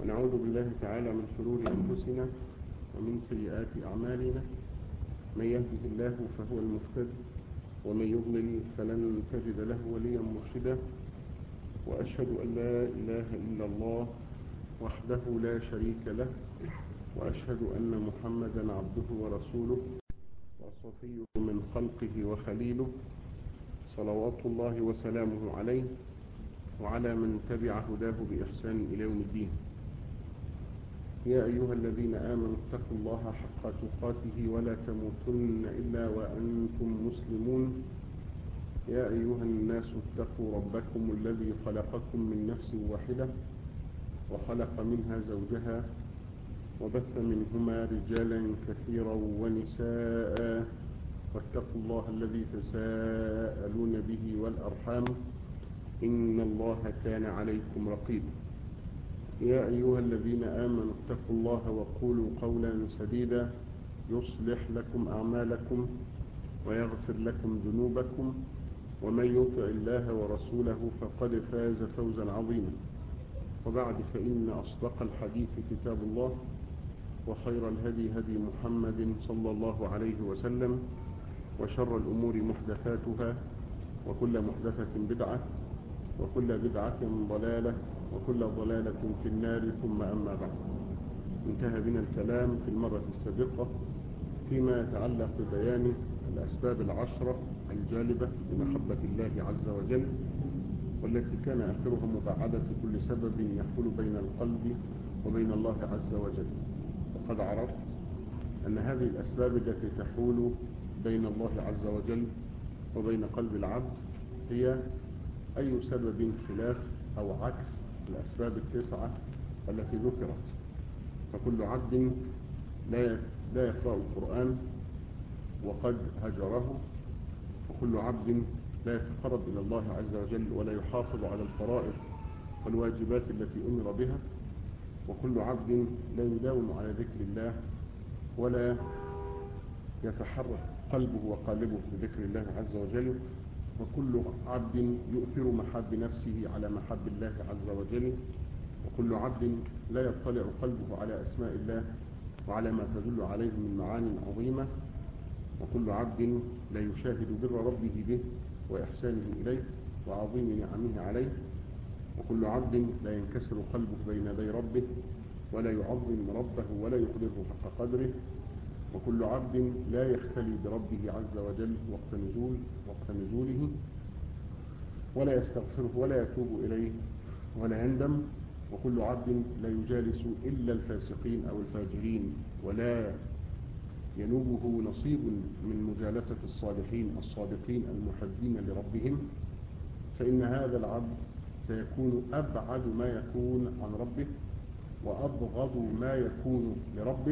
ونعوذ بالله تعالى من شرور أنفسنا ومن سيئات أعمالنا من يهده الله فهو المهتد ومن يضلل فلن تجد له وليا مرشدا وأشهد أن لا إله إلا الله وحده لا شريك له وأشهد أن محمدا عبده ورسوله وصفيه من خلقه وخليله صلوات الله وسلامه عليه وعلى من تبع هداه بإحسان إلى يوم الدين يا أيها الذين آمنوا اتقوا الله حق تقاته ولا تموتن إلا وأنتم مسلمون يا أيها الناس اتقوا ربكم الذي خلقكم من نفس واحدة وخلق منها زوجها وبث منهما رجالا كثيرا ونساء واتقوا الله الذي تساءلون به والأرحام إن الله كان عليكم رقيبا يا أيها الذين آمنوا اتقوا الله وقولوا قولا سديدا يصلح لكم أعمالكم ويغفر لكم ذنوبكم ومن يطع الله ورسوله فقد فاز فوزا عظيما وبعد فإن أصدق الحديث كتاب الله وخير الهدي هدي محمد صلى الله عليه وسلم وشر الأمور محدثاتها وكل محدثة بدعة وكل بدعة ضلالة وكل ضلالة في النار ثم أما بعد انتهى بنا الكلام في المرة السابقة فيما يتعلق ببيان الأسباب العشرة الجالبة لمحبة الله عز وجل والتي كان آخرها مباعدة كل سبب يحول بين القلب وبين الله عز وجل وقد عرفت أن هذه الأسباب التي تحول بين الله عز وجل وبين قلب العبد هي أي سبب خلاف أو عكس الأسباب التسعة التي ذكرت فكل عبد لا لا يقرأ القرآن وقد هجره وكل عبد لا يتقرب إلى الله عز وجل ولا يحافظ على الفرائض والواجبات التي أمر بها وكل عبد لا يداوم على ذكر الله ولا يتحرك قلبه وقالبه بذكر الله عز وجل وكل عبد يؤثر محب نفسه على محب الله عز وجل وكل عبد لا يطلع قلبه على أسماء الله وعلى ما تدل عليه من معاني عظيمة وكل عبد لا يشاهد بر ربه به وإحسانه إليه وعظيم نعمه عليه وكل عبد لا ينكسر قلبه بين يدي ربه ولا يعظم ربه ولا يقدره حق قدره وكل عبد لا يختلي بربه عز وجل وقت نزول وقت نزوله ولا يستغفره ولا يتوب إليه ولا يندم وكل عبد لا يجالس إلا الفاسقين أو الفاجرين ولا ينوبه نصيب من مجالسة الصالحين الصادقين المحبين لربهم فإن هذا العبد سيكون أبعد ما يكون عن ربه وأبغض ما يكون لربه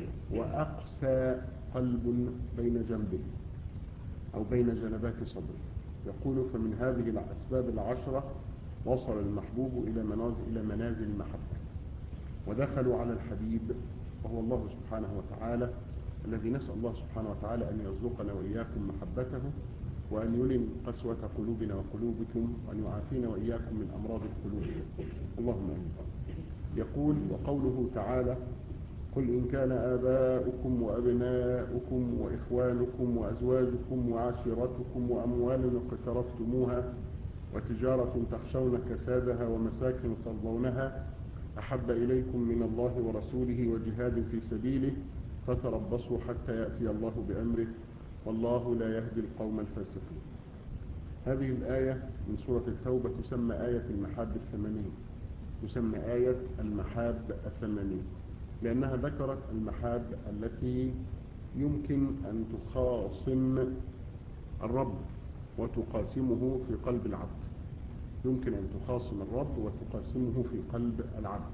وأقسى قلب بين جنبه أو بين جنبات صدره يقول فمن هذه الأسباب العشرة وصل المحبوب إلى منازل, إلى منازل المحبة ودخلوا على الحبيب وهو الله سبحانه وتعالى الذي نسأل الله سبحانه وتعالى أن يرزقنا وإياكم محبته وأن يلم قسوة قلوبنا وقلوبكم وأن يعافينا وإياكم من أمراض القلوب اللهم آمين يقول وقوله تعالى قل إن كان آباؤكم وأبناؤكم وإخوانكم وأزواجكم وعشيرتكم وأموال اقترفتموها وتجارة تخشون كسادها ومساكن ترضونها أحب إليكم من الله ورسوله وجهاد في سبيله فتربصوا حتى يأتي الله بأمره والله لا يهدي القوم الفاسقين هذه الآية من سورة التوبة تسمى آية المحاب الثمانين تسمى آية المحاب الثمانين لأنها ذكرت المحاب التي يمكن أن تخاصم الرب وتقاسمه في قلب العبد يمكن أن تخاصم الرب وتقاسمه في قلب العبد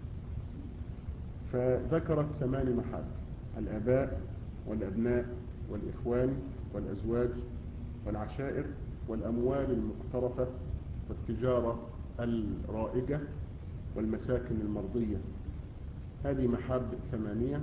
فذكرت ثمان محاب الآباء والأبناء والإخوان والأزواج والعشائر والأموال المقترفة والتجارة الرائجة والمساكن المرضية هذه محاب ثمانية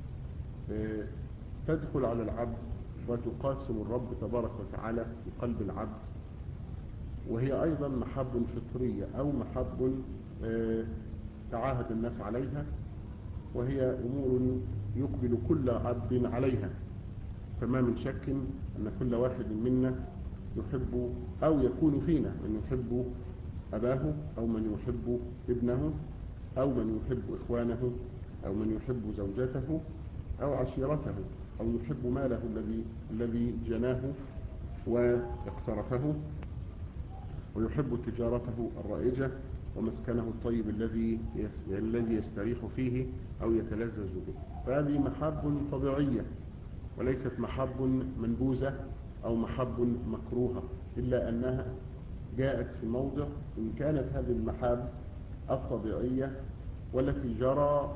تدخل على العبد وتقاسم الرب تبارك وتعالى في قلب العبد وهي أيضا محب فطرية أو محب تعاهد الناس عليها وهي أمور يقبل كل عبد عليها فما من شك أن كل واحد منا يحب أو يكون فينا من يحب أباه أو من يحب ابنه أو من يحب إخوانه أو من يحب زوجته أو عشيرته أو يحب ماله الذي الذي جناه واقترفه ويحب تجارته الرائجة ومسكنه الطيب الذي الذي يستريح فيه أو يتلذذ به فهذه محاب طبيعية وليست محاب منبوذة أو محب مكروهة إلا أنها جاءت في موضع إن كانت هذه المحاب الطبيعية والتي جرى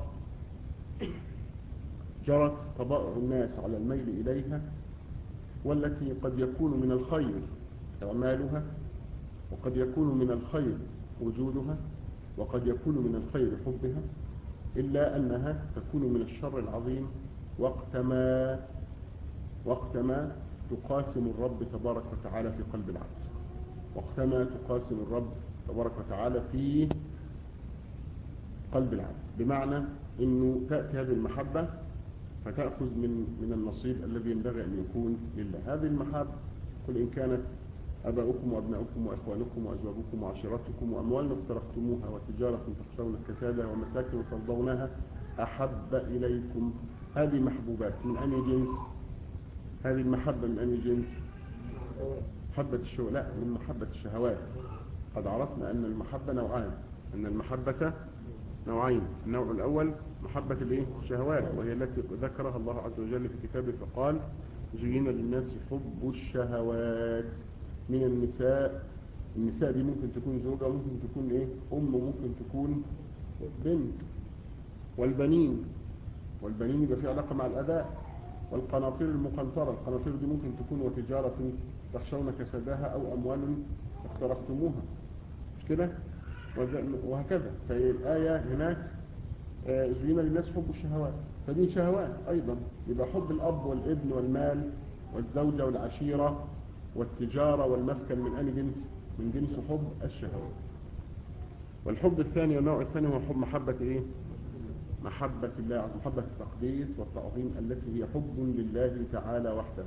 جرت طبائع الناس على الميل إليها والتي قد يكون من الخير إعمالها وقد يكون من الخير وجودها وقد يكون من الخير حبها إلا أنها تكون من الشر العظيم وقتما وقتما تقاسم الرب تبارك وتعالى في قلب العبد وقتما تقاسم الرب تبارك وتعالى في قلب العبد بمعنى أنه تأتي هذه المحبة فتأخذ من من النصيب الذي ينبغي أن يكون لله هذه المحبة قل إن كانت أباؤكم وأبناؤكم وإخوانكم وأزواجكم وعشيرتكم وأموال اقترفتموها وتجارة تخشون كسادها ومساكن ترضونها أحب إليكم هذه محبوبات من أي جنس هذه المحبة من أي جنس محبة الشهوات لا من محبة الشهوات قد عرفنا أن المحبة نوعان أن المحبة نوعين النوع الأول محبة الايه الشهوات وهي التي ذكرها الله عز وجل في كتابه فقال زين للناس حب الشهوات من النساء النساء دي ممكن تكون زوجة ممكن تكون ايه ام ممكن تكون بنت والبنين والبنين يبقى في علاقة مع الأداء والقناطير المقنطرة القناطير دي ممكن تكون وتجارة تخشون كسبها أو أموال اقترفتموها مش كده وهكذا فالآية هناك زين للناس حب الشهوات فدي شهوات أيضا يبقى حب الأب والابن والمال والزوجة والعشيرة والتجارة والمسكن من أي جنس من جنس حب الشهوات والحب الثاني والنوع الثاني هو حب محبة إيه محبة الله عز محبة التقديس والتعظيم التي هي حب لله تعالى وحده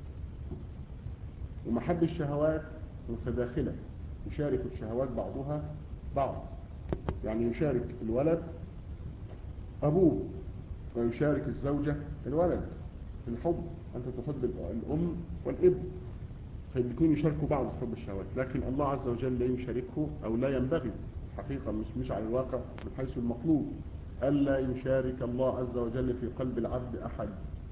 ومحب الشهوات متداخلة يشارك الشهوات بعضها بعض يعني يشارك الولد أبوه ويشارك الزوجة الولد في الحب أنت تحب الأم والابن فالاثنين يشاركوا بعض في حب الشهوات لكن الله عز وجل لا يشاركه أو لا ينبغي حقيقة مش مش على الواقع من حيث المطلوب ألا يشارك الله عز وجل في قلب العبد أحد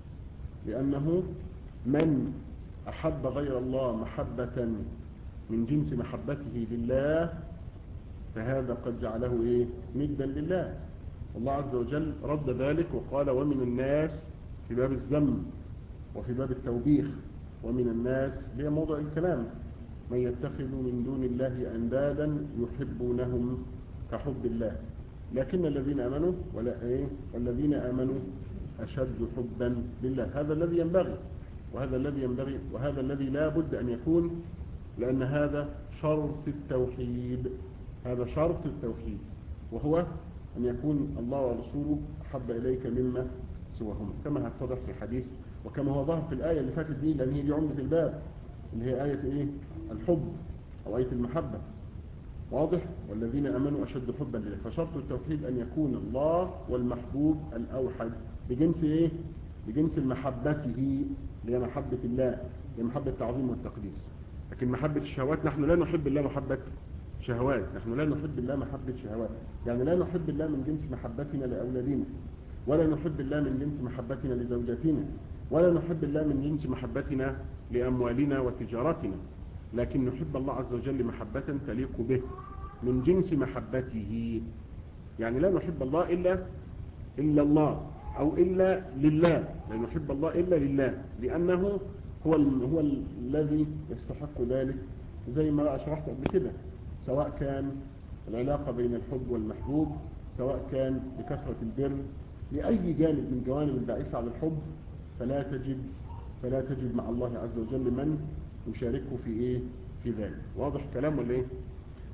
لأنه من أحب غير الله محبة من جنس محبته لله فهذا قد جعله إيه ندا لله الله عز وجل رد ذلك وقال ومن الناس في باب الذم وفي باب التوبيخ ومن الناس هي موضع الكلام من يتخذ من دون الله أندادا يحبونهم كحب الله لكن الذين آمنوا ولا إيه والذين آمنوا أشد حبا لله هذا الذي ينبغي وهذا الذي ينبغي وهذا الذي لا بد أن يكون لأن هذا شرط التوحيد هذا شرط التوحيد وهو أن يكون الله ورسوله أحب إليك مما سواهما كما هتضح في الحديث وكما هو ظهر في الآية اللي فاتت دي لأن هي دي عمدة الباب اللي هي آية إيه الحب أو آية المحبة واضح والذين أمنوا أشد حبا لله فشرط التوحيد أن يكون الله والمحبوب الأوحد بجنس إيه بجنس محبته اللي هي محبة الله هي محبة التعظيم والتقديس لكن محبة الشهوات نحن لا نحب الله محبة شهوات نحن لا نحب الله محبة شهوات يعني لا نحب الله من جنس محبتنا لأولادنا ولا نحب الله من جنس محبتنا لزوجاتنا ولا نحب الله من جنس محبتنا لأموالنا وتجارتنا لكن نحب الله عز وجل محبة تليق به من جنس محبته يعني لا نحب الله إلا إلا الله أو إلا لله لا نحب الله إلا لله لأنه هو هو الذي يستحق ذلك زي ما شرحت قبل كده سواء كان العلاقة بين الحب والمحبوب سواء كان بكثرة البر لأي جانب من جوانب الباعثة على الحب فلا تجد فلا تجد مع الله عز وجل من يشاركه في ايه في ذلك واضح كلام ولا ايه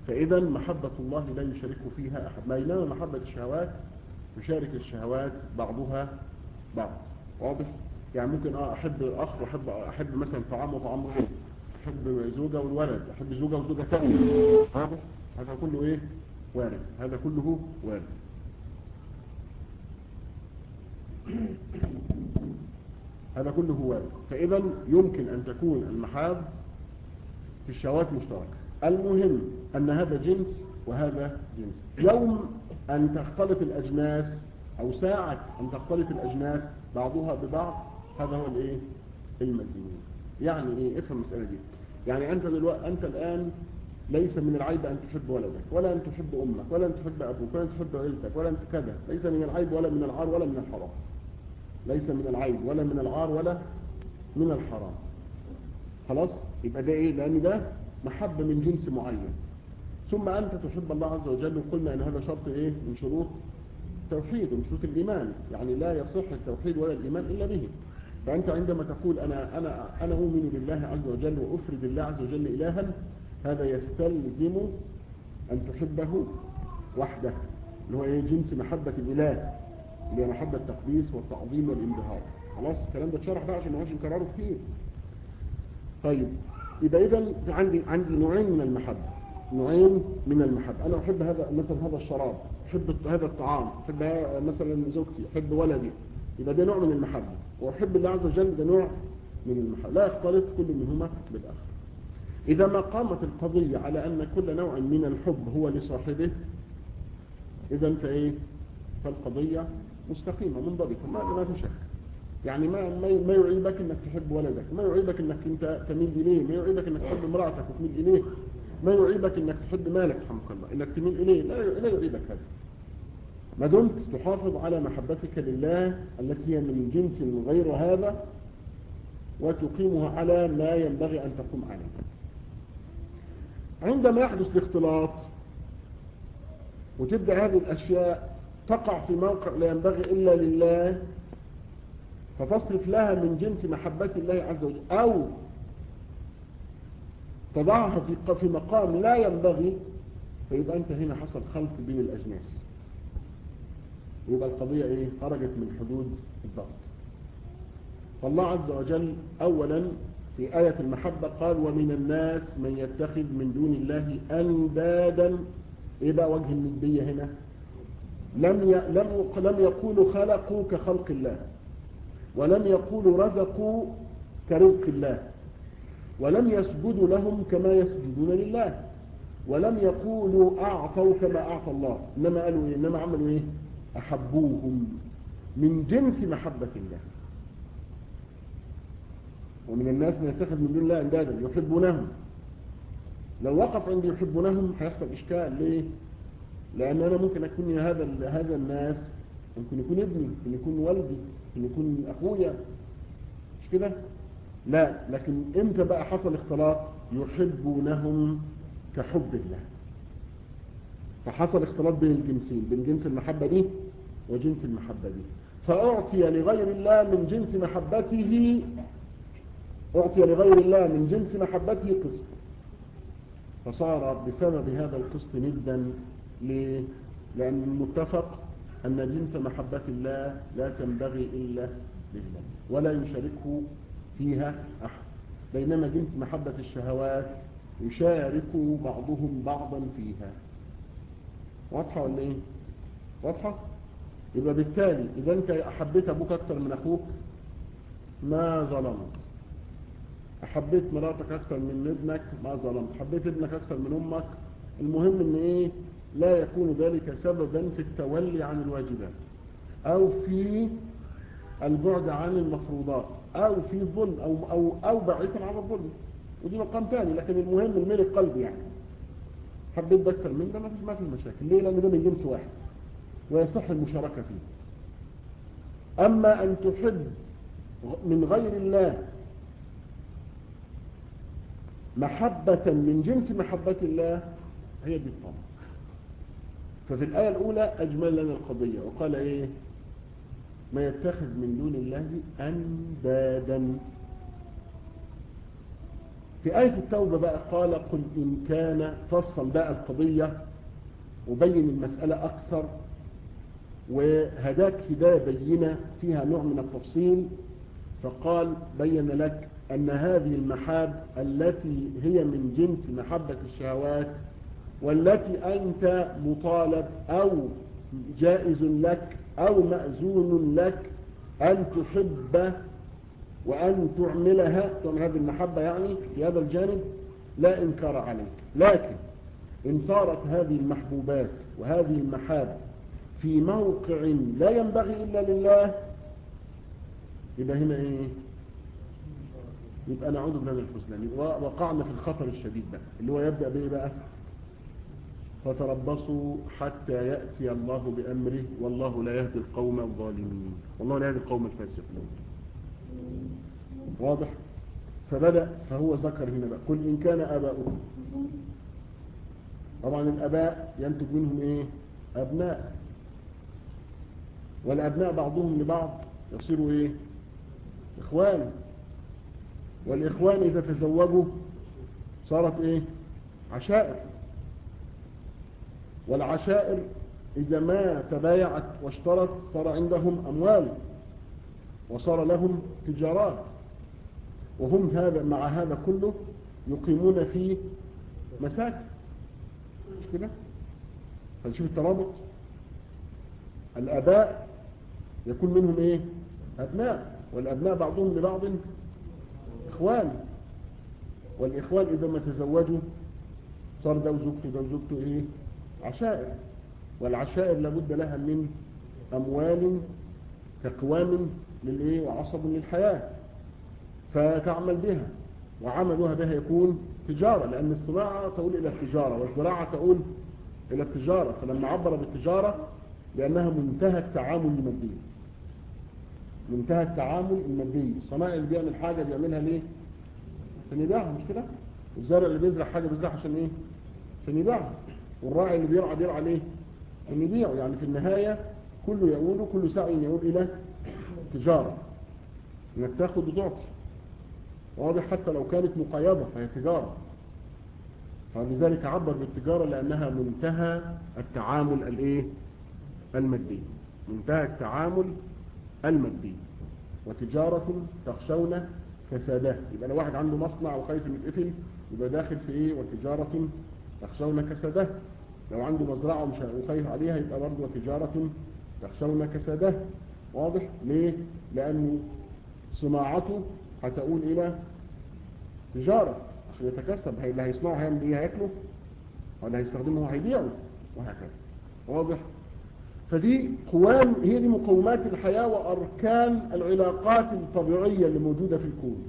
فإذا محبة الله لا يشارك فيها أحد بينما محبة الشهوات يشارك الشهوات بعضها بعض واضح يعني ممكن اه احب اخ واحب احب مثلا طعام وطعام غير احب زوجة والولد احب زوجة وزوجة ثانية واضح هذا كله ايه وارد هذا كله وارد هذا كله وارد فاذا يمكن ان تكون المحاب في الشهوات مشتركة المهم ان هذا جنس وهذا جنس يوم ان تختلط الاجناس او ساعة ان تختلط الاجناس بعضها ببعض هذا هو الايه المزيد يعني ايه افهم المسألة دي يعني انت دلوقتي انت الان ليس من العيب ان تحب ولدك ولا ان تحب امك ولا ان تحب ابوك ولا ان تحب عيلتك ولا انت كذا ليس من العيب ولا من العار ولا من الحرام ليس من العيب ولا من العار ولا من الحرام خلاص يبقى ده ايه لان ده محبة من جنس معين ثم انت تحب الله عز وجل وقلنا ان هذا شرط ايه من شروط التوحيد ومن شروط الايمان يعني لا يصح التوحيد ولا الايمان الا به فانت عندما تقول انا انا انا اؤمن بالله عز وجل وافرد الله عز وجل الها هذا يستلزم ان تحبه وحده اللي هو ايه جنس محبة الاله اللي هي محبة التقديس والتعظيم والانبهار خلاص الكلام ده اتشرح بقى عشان ما نكرره كتير طيب يبقى اذا عندي عندي نوعين من المحبة نوعين من المحبة انا احب هذا مثلا هذا الشراب احب هذا الطعام احب مثلا زوجتي احب ولدي يبقى ده نوع من المحبة واحب الله عز وجل ده نوع من المحبة لا يختلط كل منهما بالاخر اذا ما قامت القضية على ان كل نوع من الحب هو لصاحبه اذا فايه فالقضية مستقيمة منضبطة ما ما في شك يعني ما ما يعيبك انك تحب ولدك ما يعيبك انك انت تميل اليه ما يعيبك انك تحب امرأتك وتميل اليه ما يعيبك انك تحب مالك رحمك الله انك تميل اليه لا لا يعيبك هذا ما دمت تحافظ على محبتك لله التي هي من جنس غير هذا وتقيمها على ما ينبغي ان تقوم عليه عندما يحدث الاختلاط وتبدأ هذه الاشياء تقع في موقع لا ينبغي الا لله فتصرف لها من جنس محبة الله عز وجل أو تضعها في في مقام لا ينبغي فيبقى أنت هنا حصل خلط بين الأجناس يبقى القضية إيه خرجت من حدود الضغط فالله عز وجل أولا في آية المحبة قال ومن الناس من يتخذ من دون الله أندادا إيه بقى وجه الندية هنا لم ي... لم لم يقولوا خلقوا كخلق الله ولم يقولوا رزقوا كرزق الله ولم يسجدوا لهم كما يسجدون لله ولم يقولوا أعطوا كما أعطى الله إنما قالوا إيه إنما عملوا إيه أحبوهم من جنس محبة الله ومن الناس من يتخذ من دون الله أندادا يحبونهم لو وقف عندي يحبونهم هيحصل إشكال ليه لأن أنا ممكن أكون هذا هذا الناس ممكن يكون ابني ممكن يكون والدي ممكن يكون أخويا مش كده لا لكن امتى بقى حصل اختلاط يحبونهم كحب الله فحصل اختلاط بين الجنسين بين جنس المحبة دي وجنس المحبة دي فأعطي لغير الله من جنس محبته أعطي لغير الله من جنس محبته قسط فصار بسبب هذا القسط ندا ليه؟ لأن متفق أن جنس محبة الله لا تنبغي إلا لله ولا يشاركه فيها أحد بينما جنس محبة الشهوات يشارك بعضهم بعضا فيها واضحة ولا ايه واضحة يبقى بالتالي إذا أنت أحبيت أبوك أكثر من أخوك ما ظلمت أحبيت مراتك أكثر من ابنك ما ظلمت حبيت ابنك أكثر من أمك المهم أن إيه لا يكون ذلك سببا في التولي عن الواجبات أو في البعد عن المفروضات أو في الظلم أو, أو, أو بعيدا عن الظلم ودي مقام ثاني لكن المهم الميل القلبي يعني حبيت ده أكثر من ده ما فيش ما في مشاكل ليه لأن ده من جنس واحد ويصح المشاركة فيه أما أن تحب من غير الله محبة من جنس محبة الله هي دي الطمع ففي الآية الأولى أجمل لنا القضية وقال إيه ما يتخذ من دون الله أندادا في آية التوبة بقى قال قل إن كان فصل بقى القضية وبين المسألة أكثر وهداك هداية بينة فيها نوع من التفصيل فقال بين لك أن هذه المحاب التي هي من جنس محبة الشهوات والتي أنت مطالب أو جائز لك أو مأزون لك أن تحب وأن تعملها تعمل هذه المحبة يعني في هذا الجانب لا إنكار عليك لكن إن صارت هذه المحبوبات وهذه المحاب في موقع لا ينبغي إلا لله يبقى هنا إيه يبقى نعوذ بالله من الخذلان يبقى وقعنا في الخطر الشديد بقى اللي هو يبدأ بإيه بقى فتربصوا حتى يأتي الله بأمره والله لا يهدي القوم الظالمين والله لا يهدي القوم الفاسقين واضح فبدأ فهو ذكر هنا بقى قل إن كان آباؤكم طبعا الآباء ينتج منهم إيه أبناء والأبناء بعضهم لبعض يصيروا إيه إخوان والإخوان إذا تزوجوا صارت إيه عشائر والعشائر إذا ما تبايعت واشترت صار عندهم أموال وصار لهم تجارات وهم هذا مع هذا كله يقيمون في مساكن مش كده فنشوف الترابط الآباء يكون منهم إيه أبناء والأبناء بعضهم لبعض إخوان والإخوان إذا ما تزوجوا صار ده وزوجته ده وزوجته إيه عشائر والعشائر لابد لها من أموال كقوام للإيه وعصب للحياة فتعمل بها وعملها بها يكون تجارة لأن الصناعة تقول إلى التجارة والزراعة تقول إلى التجارة فلما عبر بالتجارة لأنها منتهى التعامل المادي منتهى التعامل المادي الصناعي اللي بيعمل حاجة بيعملها ليه عشان يبيعها مش كده والزارع اللي بيزرع حاجة بيزرعها عشان ايه عشان يبيعها والراعي اللي بيرعى بيرعى ليه عشان يبيعه يعني في النهاية كله يقول كل سعي يقول إلى تجارة انك تاخد وتعطي واضح حتى لو كانت مقيدة فهي تجارة فلذلك عبر بالتجارة لأنها منتهى التعامل الايه المادي منتهى التعامل المادي وتجارة تخشون كساده يبقى لو واحد عنده مصنع وخايف انه يتقفل يبقى داخل في ايه وتجارة تخشون كساده لو عنده مزرعة ومش وخايف عليها يبقى برضه وتجارة تخشون كساده واضح ليه لأنه صناعته هتقول إلى تجارة عشان يتكسب هي اللي هيصنعه هيعمل ايه هياكله ولا هيستخدمه هيبيعه وهكذا واضح فدي قوام هي دي مقومات الحياة وأركان العلاقات الطبيعية اللي موجودة في الكون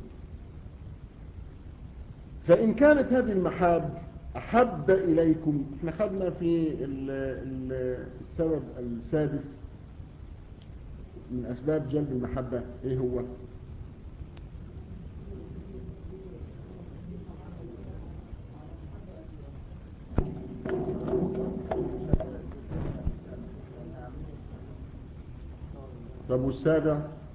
فإن كانت هذه المحاب أحب إليكم احنا خدنا في ال ال السبب السادس من أسباب جلب المحبة إيه هو طب والسابع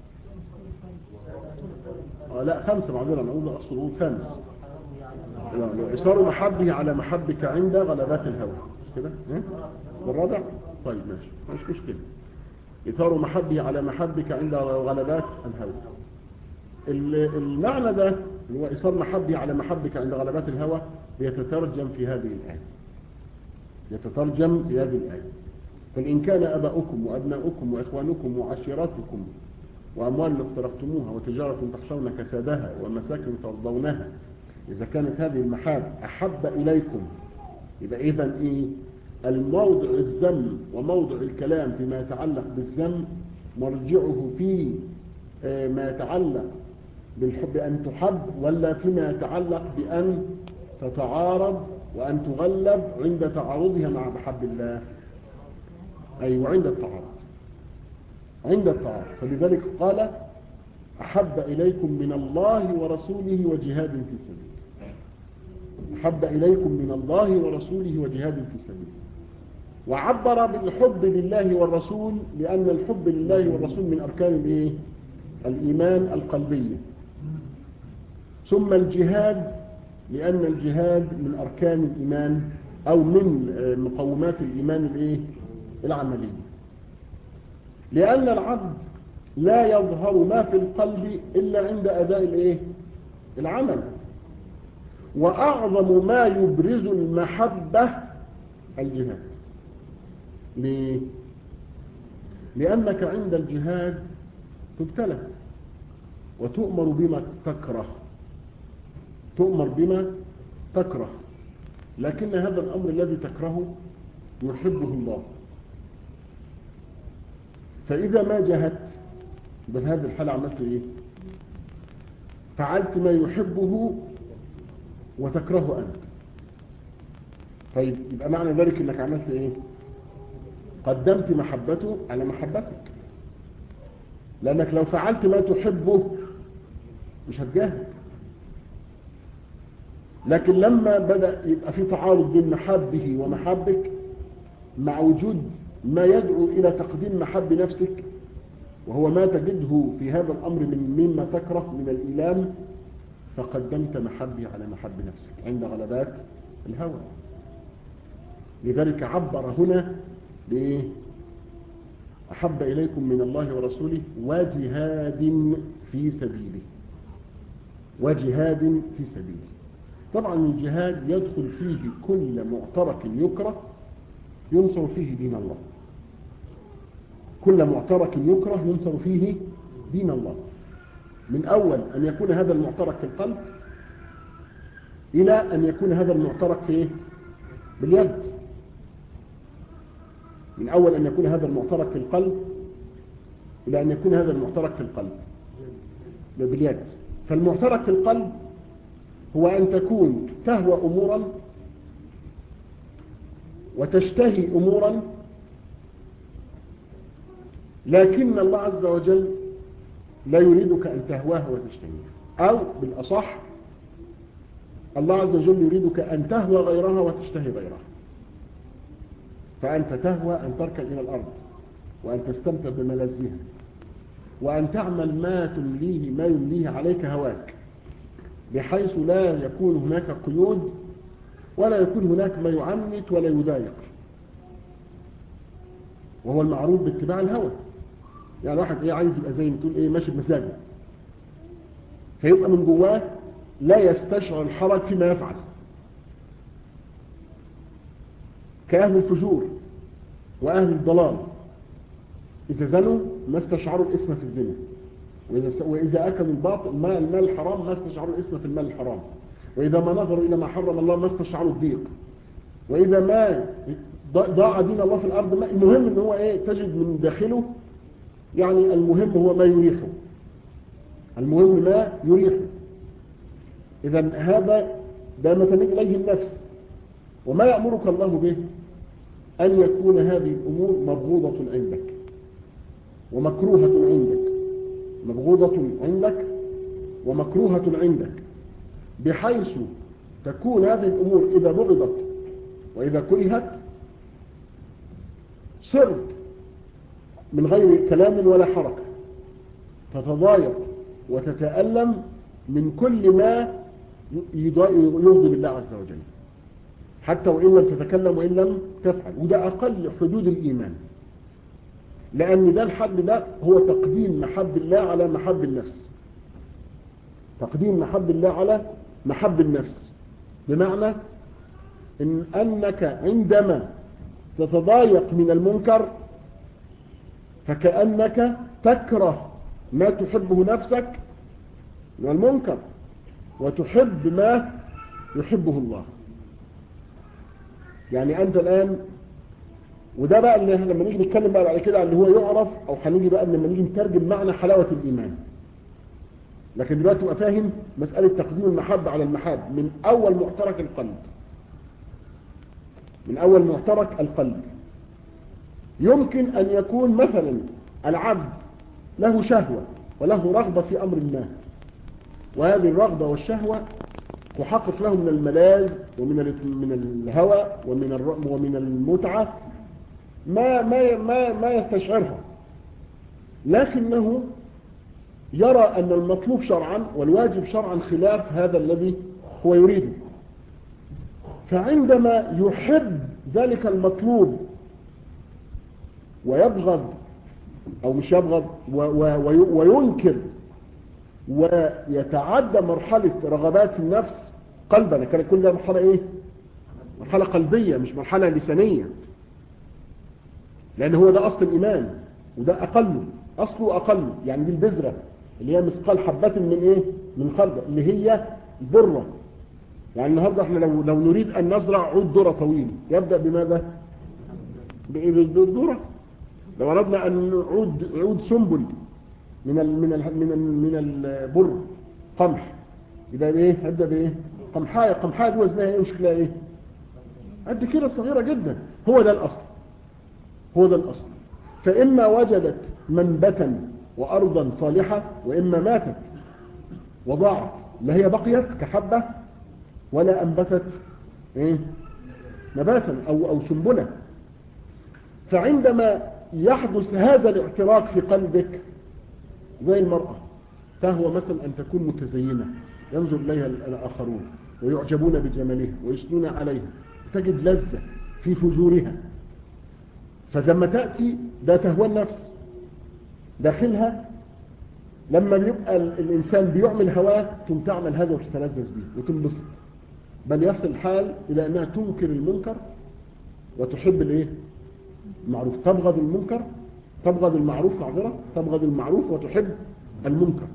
آه لا خمسة معذرة نقول أقصد نقول خمس إصرار محبه على محبك عند غلبات الهوى مش كده إيه؟ والرابع طيب ماشي مش مشكلة إثار محبه على محبك عند غلبات الهوى المعنى ده اللي هو إصرار محبه على محبك عند غلبات الهوى بيتترجم في هذه الآية يتترجم في هذه الآية قل إن كان أباؤكم وأبناؤكم وإخوانكم وعشيرتكم وأموال اقترفتموها وتجارة تخشون كسادها ومساكن ترضونها إذا كانت هذه المحاب أحب إليكم يبقى إذا إيه الموضع الذم وموضع الكلام فيما يتعلق بالذم مرجعه في ما يتعلق بالحب أن تحب ولا فيما يتعلق بأن تتعارض وأن تغلب عند تعارضها مع محب الله أيوة عند التعارض عند التعارض فلذلك قال أحب إليكم من الله ورسوله وجهاد في سبيله أحب إليكم من الله ورسوله وجهاد في سبيله وعبر بالحب لله والرسول لأن الحب لله والرسول من أركان الإيه؟ الإيمان القلبية ثم الجهاد لأن الجهاد من أركان الإيمان أو من مقومات الإيمان الإيه؟ العملية لأن العبد لا يظهر ما في القلب إلا عند أداء الإيه؟ العمل وأعظم ما يبرز المحبة الجهاد ليه؟ لأنك عند الجهاد تبتلى وتؤمر بما تكره تؤمر بما تكره لكن هذا الأمر الذي تكرهه يحبه الله فإذا ما جهدت بهذه الحالة عملت إيه فعلت ما يحبه وتكرهه أنت طيب يبقى معنى ذلك انك عملت ايه قدمت محبته على محبتك لانك لو فعلت ما تحبه مش هتجاهد لكن لما بدأ يبقى في تعارض بين محبه ومحبك مع وجود ما يدعو إلى تقديم محب نفسك وهو ما تجده في هذا الأمر من مما تكره من الإيلام فقدمت محبي على محب نفسك عند غلبات الهوى لذلك عبر هنا بإيه أحب إليكم من الله ورسوله وجهاد في سبيله وجهاد في سبيله طبعا الجهاد يدخل فيه كل معترك يكره ينصر فيه دين الله كل معترك يكره ينصر فيه دين الله من أول أن يكون هذا المعترك في القلب إلى أن يكون هذا المعترك في إيه؟ باليد من أول أن يكون هذا المعترك في القلب إلى أن يكون هذا المعترك في القلب باليد فالمعترك في القلب هو أن تكون تهوى أمورا وتشتهي أمورا لكن الله عز وجل لا يريدك أن تهواها وتشتهيها أو بالأصح الله عز وجل يريدك أن تهوى غيرها وتشتهي غيرها فأنت تهوى أن تركن إلى الأرض وأن تستمتع بملذها وأن تعمل ما تمليه ما يمليه عليك هواك بحيث لا يكون هناك قيود ولا يكون هناك ما يعنت ولا يضايق وهو المعروف باتباع الهوى يعني واحد ايه عايز يبقى زي ما تقول ايه ماشي بمزاجه فيبقى من جواه لا يستشعر الحرج فيما يفعل كأهل الفجور وأهل الضلال إذا زنوا ما استشعروا الإثم في الزنا وإذا, وإذا أكلوا الباطل ما المال الحرام ما استشعروا الإثم في المال الحرام وإذا ما نظروا إلى ما حرم الله ما استشعروا الضيق وإذا ما ضاع دين الله في الأرض ما المهم إن هو إيه تجد من داخله يعني المهم هو ما يريحه المهم ما يريحه إذا هذا ده ما تميل إليه النفس وما يأمرك الله به أن يكون هذه الأمور مبغوضة عندك ومكروهة عندك مبغوضة عندك ومكروهة عندك بحيث تكون هذه الأمور إذا بغضت وإذا كرهت صرت من غير كلام ولا حركة تتضايق وتتألم من كل ما يرضي بالله عز وجل حتى وإن لم تتكلم وإن لم تفعل وده أقل حدود الإيمان لأن ده الحد ده هو تقديم محب الله على محب النفس تقديم محب الله على محب النفس بمعنى إن أنك عندما تتضايق من المنكر فكأنك تكره ما تحبه نفسك من المنكر وتحب ما يحبه الله يعني أنت الآن وده بقى اللي لما نيجي نتكلم بقى بعد كده اللي هو يعرف أو هنيجي بقى لما نيجي نترجم معنى حلاوة الإيمان لكن دلوقتي تبقى فاهم مسألة تقديم المحبة على المحاب من أول معترك القلب من أول معترك القلب يمكن أن يكون مثلا العبد له شهوة وله رغبة في أمر ما وهذه الرغبة والشهوة تحقق له من الملاذ ومن من الهوى ومن ومن المتعة ما ما ما ما يستشعرها لكنه يرى أن المطلوب شرعا والواجب شرعا خلاف هذا الذي هو يريده فعندما يحب ذلك المطلوب ويبغض او مش يبغض و و وينكر ويتعدى مرحلة رغبات النفس قلبا كان كل ده مرحلة ايه مرحلة قلبية مش مرحلة لسانية لان هو ده اصل الايمان وده اقله اصله اقل يعني دي البذرة اللي هي مثقال حبة من ايه من خردة اللي هي الذرة يعني النهاردة احنا لو, لو نريد ان نزرع عود ذرة طويل يبدأ بماذا بالذرة لو اردنا ان نعود عود سنبل من ال من ال من ال من البر قمح يبقى بايه هبدا بايه قمحايه قمحايه دي وزنها ايه وشكلها ايه قد كده صغيره جدا هو ده الاصل هو ده الاصل فاما وجدت منبتا وارضا صالحه واما ماتت وضاعت لا هي بقيت كحبه ولا انبتت ايه نباتا او او سنبله فعندما يحدث هذا الاعتراك في قلبك زي المرأة تهوى مثلا أن تكون متزينة ينظر إليها الآخرون ويعجبون بجمالها ويثنون عليها تجد لذة في فجورها فلما تأتي ده تهوى النفس داخلها لما بيبقى الإنسان بيعمل هواه ثم تعمل هذا وتتلذذ به وتنبسط بل يصل الحال إلى أنها تنكر المنكر وتحب الإيه؟ المعروف تبغض المنكر تبغض المعروف معذرة تبغض المعروف وتحب المنكر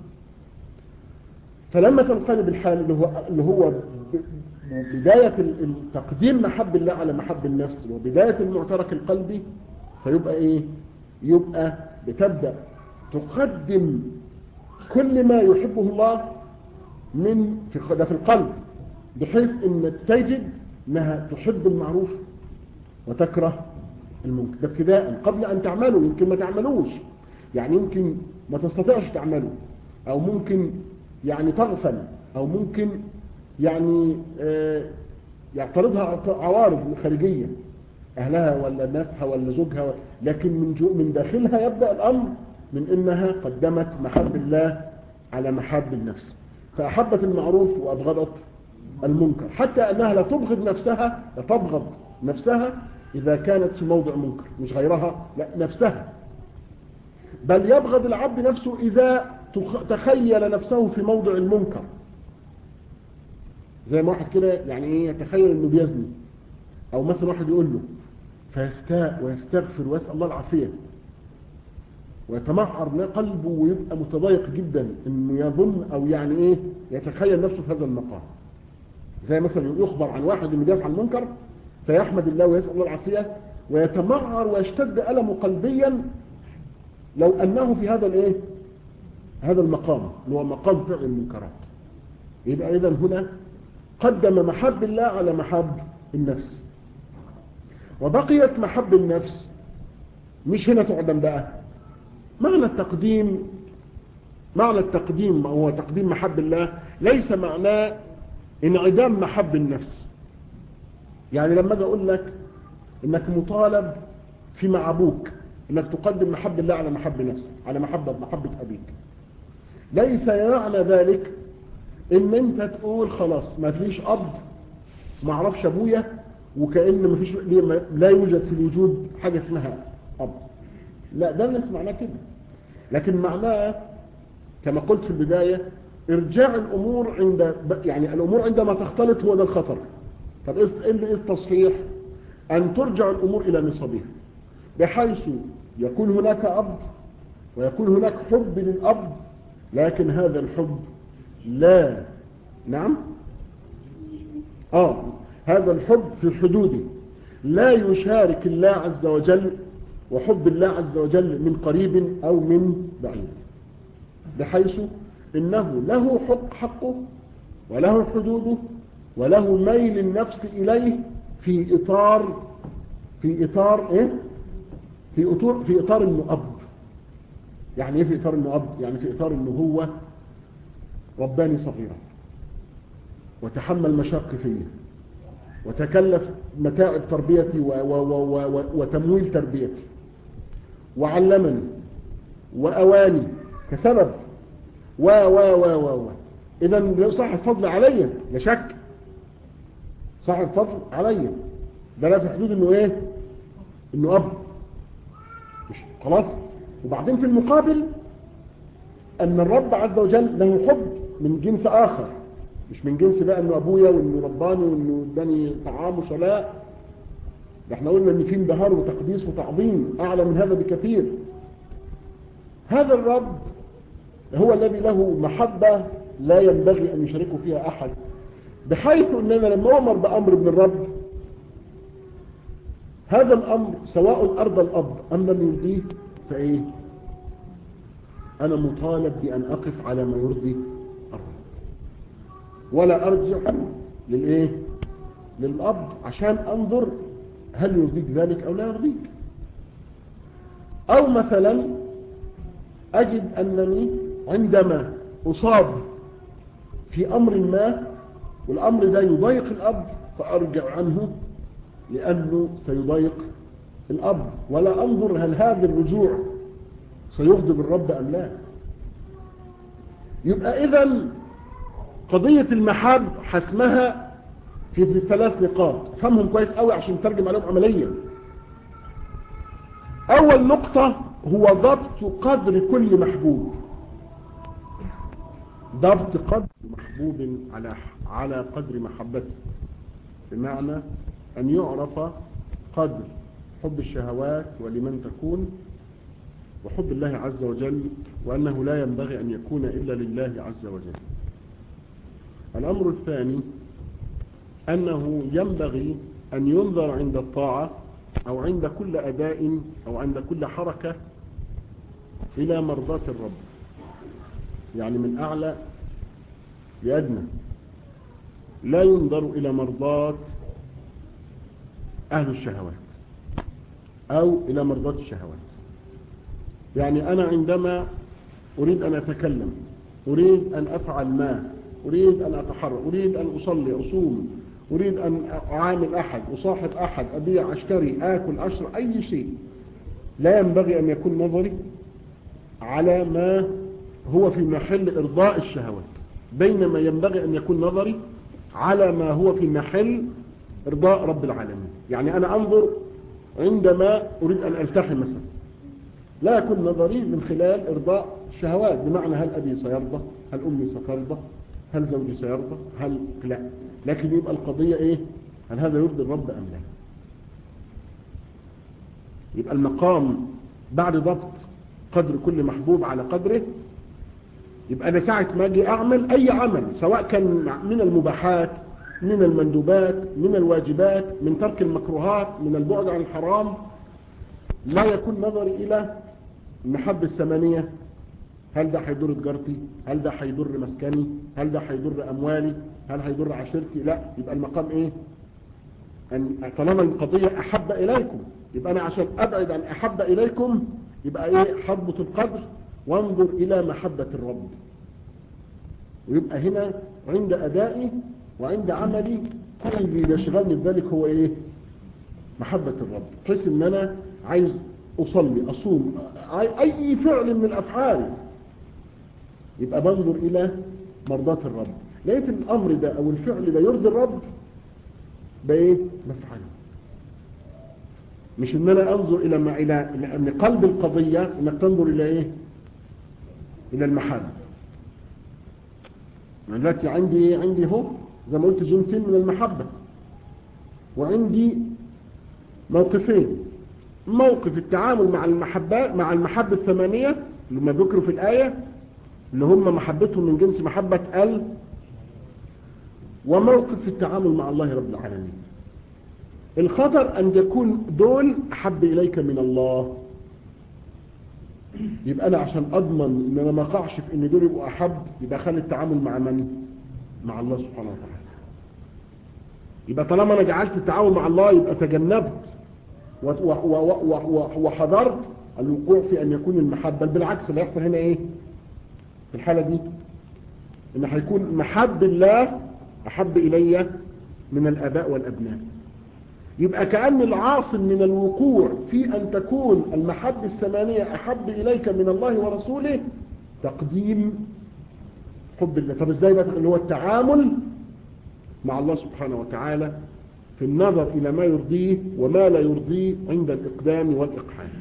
فلما تنقلب الحال اللي هو, اللي هو بداية تقديم محب الله على محب النفس وبداية المعترك القلبي فيبقى ايه يبقى بتبدأ تقدم كل ما يحبه الله من في ده في القلب بحيث ان تجد انها تحب المعروف وتكره المنكر ده ابتداء قبل ان تعملوا يمكن ما تعملوش يعني يمكن ما تستطيعش تعمله او ممكن يعني تغفل او ممكن يعني آه يعترضها عوارض خارجية اهلها ولا ناسها ولا زوجها ولا لكن من جو من داخلها يبدأ الامر من انها قدمت محب الله على محب النفس فاحبت المعروف وابغضت المنكر حتى انها لا تبغض نفسها لا تبغض نفسها إذا كانت في موضع منكر مش غيرها لا نفسها بل يبغض العبد نفسه إذا تخيل نفسه في موضع المنكر زي ما واحد كده يعني ايه يتخيل انه بيزني او مثلا واحد يقول له فيستاء ويستغفر ويسأل الله العافية ويتمعر قلبه ويبقى متضايق جدا انه يظن او يعني ايه يتخيل نفسه في هذا المقام زي مثلا يخبر عن واحد انه بيفعل منكر فيحمد الله ويسأل الله العافية ويتمعر ويشتد ألمه قلبيا لو أنه في هذا الايه هذا المقام اللي هو مقام فعل المنكرات يبقى إذا هنا قدم محب الله على محب النفس وبقيت محب النفس مش هنا تعدم بقى معنى التقديم معنى التقديم هو تقديم محب الله ليس معناه انعدام محب النفس يعني لما اجي اقول لك انك مطالب في مع ابوك انك تقدم محب الله على محب نفسك على محبة محبة ابيك ليس معنى ذلك ان انت تقول خلاص ما فيش اب ما اعرفش ابويا وكأن ما فيش لا يوجد في الوجود حاجة اسمها اب لا ده ليس معناه كده لكن معناه كما قلت في البداية ارجاع الامور عند يعني الامور عندما تختلط هو ده الخطر طب ايه التصحيح ان ترجع الامور الى نصابها بحيث يكون هناك اب ويكون هناك حب للاب لكن هذا الحب لا نعم اه هذا الحب في حدوده لا يشارك الله عز وجل وحب الله عز وجل من قريب او من بعيد بحيث انه له حق حقه وله حدوده وله ميل النفس إليه في إطار في إطار إيه؟ في إطار في إطار إنه أب يعني إيه في إطار إنه أب؟ يعني في إطار إنه هو رباني صغيرا وتحمل مشاق فيه وتكلف متاعب تربيتي و و و و وتمويل تربيتي وعلمني وأواني كسبب و و و و و إذا صح الفضل علي لا شك صاحب فضل عليا ده لا في حدود انه ايه انه اب مش خلاص وبعدين في المقابل ان الرب عز وجل له حب من جنس اخر مش من جنس بقى انه ابويا وانه رباني وانه اداني طعام وشلاء ده احنا قلنا ان في انبهار وتقديس وتعظيم اعلى من هذا بكثير هذا الرب هو الذي له محبة لا ينبغي ان يشاركه فيها احد بحيث اننا لما امر بامر من الرب هذا الامر سواء ارضى الاب ام لم يرضيه فايه انا مطالب بان اقف على ما يرضي الرب ولا ارجع للايه للاب عشان انظر هل يرضيك ذلك او لا يرضيك او مثلا اجد انني عندما اصاب في امر ما والامر ده يضايق الاب فارجع عنه لانه سيضايق الاب ولا انظر هل هذا الرجوع سيغضب الرب ام لا يبقى اذا قضية المحاب حسمها في ثلاث نقاط فهمهم كويس قوي عشان نترجم عليهم عمليا اول نقطة هو ضبط قدر كل محبوب ضبط قدر محبوب على على قدر محبته بمعنى ان يعرف قدر حب الشهوات ولمن تكون وحب الله عز وجل وانه لا ينبغي ان يكون الا لله عز وجل الامر الثاني انه ينبغي ان ينظر عند الطاعة او عند كل اداء او عند كل حركة الى مرضاة الرب يعني من اعلى لادنى لا ينظر الى مرضاة اهل الشهوات او الى مرضاة الشهوات يعني انا عندما اريد ان اتكلم اريد ان افعل ما اريد ان اتحرك اريد ان اصلي اصوم اريد ان اعامل احد اصاحب احد ابيع اشتري اكل اشرب اي شيء لا ينبغي ان يكون نظري على ما هو في محل ارضاء الشهوات بينما ينبغي ان يكون نظري على ما هو في محل ارضاء رب العالمين يعني انا انظر عندما اريد ان التحي مثلا لا يكون نظري من خلال ارضاء الشهوات بمعنى هل ابي سيرضى هل امي سترضى هل زوجي سيرضى هل لا لكن يبقى القضية ايه هل هذا يرضي الرب ام لا يبقى المقام بعد ضبط قدر كل محبوب على قدره يبقى انا ساعة ما اجي اعمل اي عمل سواء كان من المباحات من المندوبات من الواجبات من ترك المكروهات من البعد عن الحرام لا يكون نظري الى المحبة الثمانية هل ده هيضر تجارتي هل ده هيضر مسكني هل ده هيضر اموالي هل هيضر عشيرتي لا يبقى المقام ايه ان طالما القضية احب اليكم يبقى انا عشان ابعد عن احب اليكم يبقى ايه حضبة القدر وانظر الى محبة الرب ويبقى هنا عند ادائي وعند عملي كل اللي يشغلني بذلك هو ايه محبة الرب بحيث ان انا عايز اصلي اصوم اي فعل من الافعال يبقى بنظر الى مرضاة الرب لقيت الامر ده او الفعل ده يرضي الرب بايه بفعله مش ان انا انظر الى ما الى ان قلب القضية انك تنظر الى ايه الى المحبة دلوقتي عندي عندي هو زي ما قلت جنسين من المحبة وعندي موقفين موقف التعامل مع المحبة مع المحبة الثمانية اللي ما ذكروا في الآية اللي هم محبتهم من جنس محبة ال وموقف التعامل مع الله رب العالمين الخطر أن يكون دول أحب إليك من الله يبقى أنا عشان أضمن أن أنا ما أقعش في أن دول يبقوا أحب يبقى خلي التعامل مع من؟ مع الله سبحانه وتعالى يبقى طالما أنا جعلت التعامل مع الله يبقى تجنبت وحذرت الوقوع في أن يكون المحبة بالعكس اللي يحصل هنا إيه في الحالة دي إن هيكون محب الله أحب إلي من الآباء والأبناء يبقى كأن العاصم من الوقوع في أن تكون المحبة الثمانية أحب إليك من الله ورسوله تقديم حب الله طب إزاي بقى اللي هو التعامل مع الله سبحانه وتعالى في النظر إلى ما يرضيه وما لا يرضيه عند الإقدام والإقحام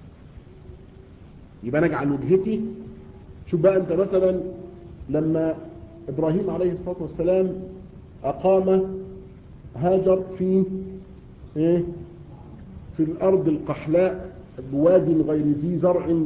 يبقى نجعل وجهتي شوف بقى أنت مثلا لما إبراهيم عليه الصلاة والسلام أقام هاجر في إيه في الأرض القحلاء بواد غير ذي زرع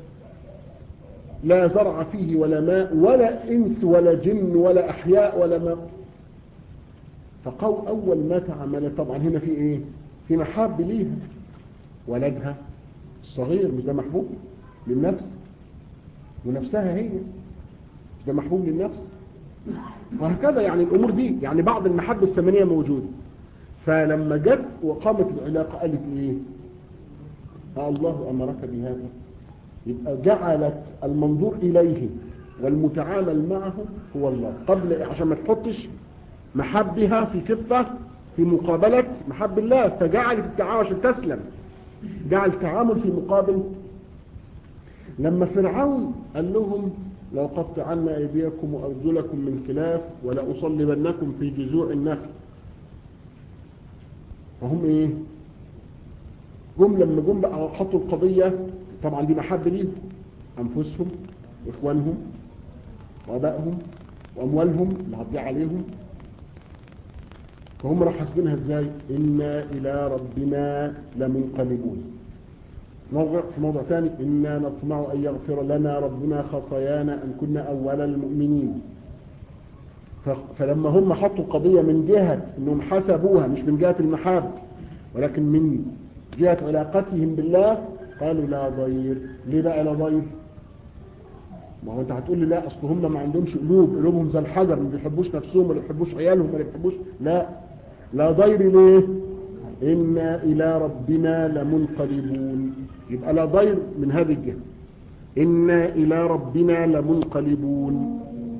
لا زرع فيه ولا ماء ولا إنس ولا جن ولا أحياء ولا ماء فقو أول ما تعمل طبعا هنا في إيه في محاب ليها ولدها الصغير مش ده محبوب للنفس ونفسها هي مش ده محبوب للنفس وهكذا يعني الأمور دي يعني بعض المحبة الثمانية موجودة فلما جت وقامت العلاقة قالت إيه آه الله أمرك بهذا يبقى جعلت المنظور إليه والمتعامل معه هو الله قبل عشان ما تحطش محبها في كفة في مقابلة محب الله فجعلت التعامل عشان تسلم جعل التعامل في مقابل لما فرعون قال لهم لو قطعن أيديكم وأرجلكم من خلاف ولأصلبنكم في جذوع النخل فهم إيه جم لما جم بقى حطوا القضية طبعا دي محبة ليهم أنفسهم وإخوانهم وأبائهم وأموالهم اللي هتضيع عليهم فهم راح حاسبينها ازاي إنا إلى ربنا لمنقلبون موضع في موضع ثاني إنا نطمع أن يغفر لنا ربنا خطايانا أن كنا أول المؤمنين فلما هم حطوا قضية من جهة أنهم حسبوها مش من جهة المحاب ولكن من جهة علاقتهم بالله قالوا لا ضير ليه بقى لا ضير ما هو انت هتقول لي لا اصل هم ما عندهمش قلوب قلوبهم زي الحجر ما بيحبوش نفسهم ولا بيحبوش عيالهم ولا بيحبوش لا لا ضير ليه إنا إلى ربنا لمنقلبون يبقى لا ضير من هذه الجهة إنا إلى ربنا لمنقلبون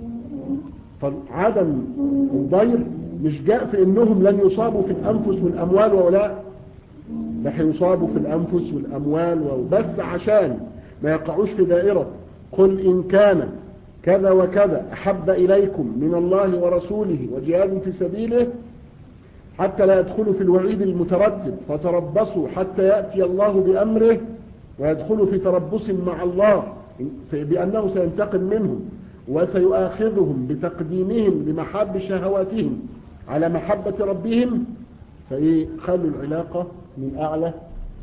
فعدم الضير مش جاء في إنهم لن يصابوا في الأنفس والأموال ولا ده هيصابوا في الأنفس والأموال وبس عشان ما يقعوش في دائرة قل إن كان كذا وكذا أحب إليكم من الله ورسوله وجهاد في سبيله حتى لا يدخلوا في الوعيد المتردد فتربصوا حتى يأتي الله بأمره ويدخلوا في تربص مع الله بأنه سينتقم منهم وسيؤاخذهم بتقديمهم لمحاب شهواتهم على محبة ربهم فإيه خلوا العلاقة من أعلى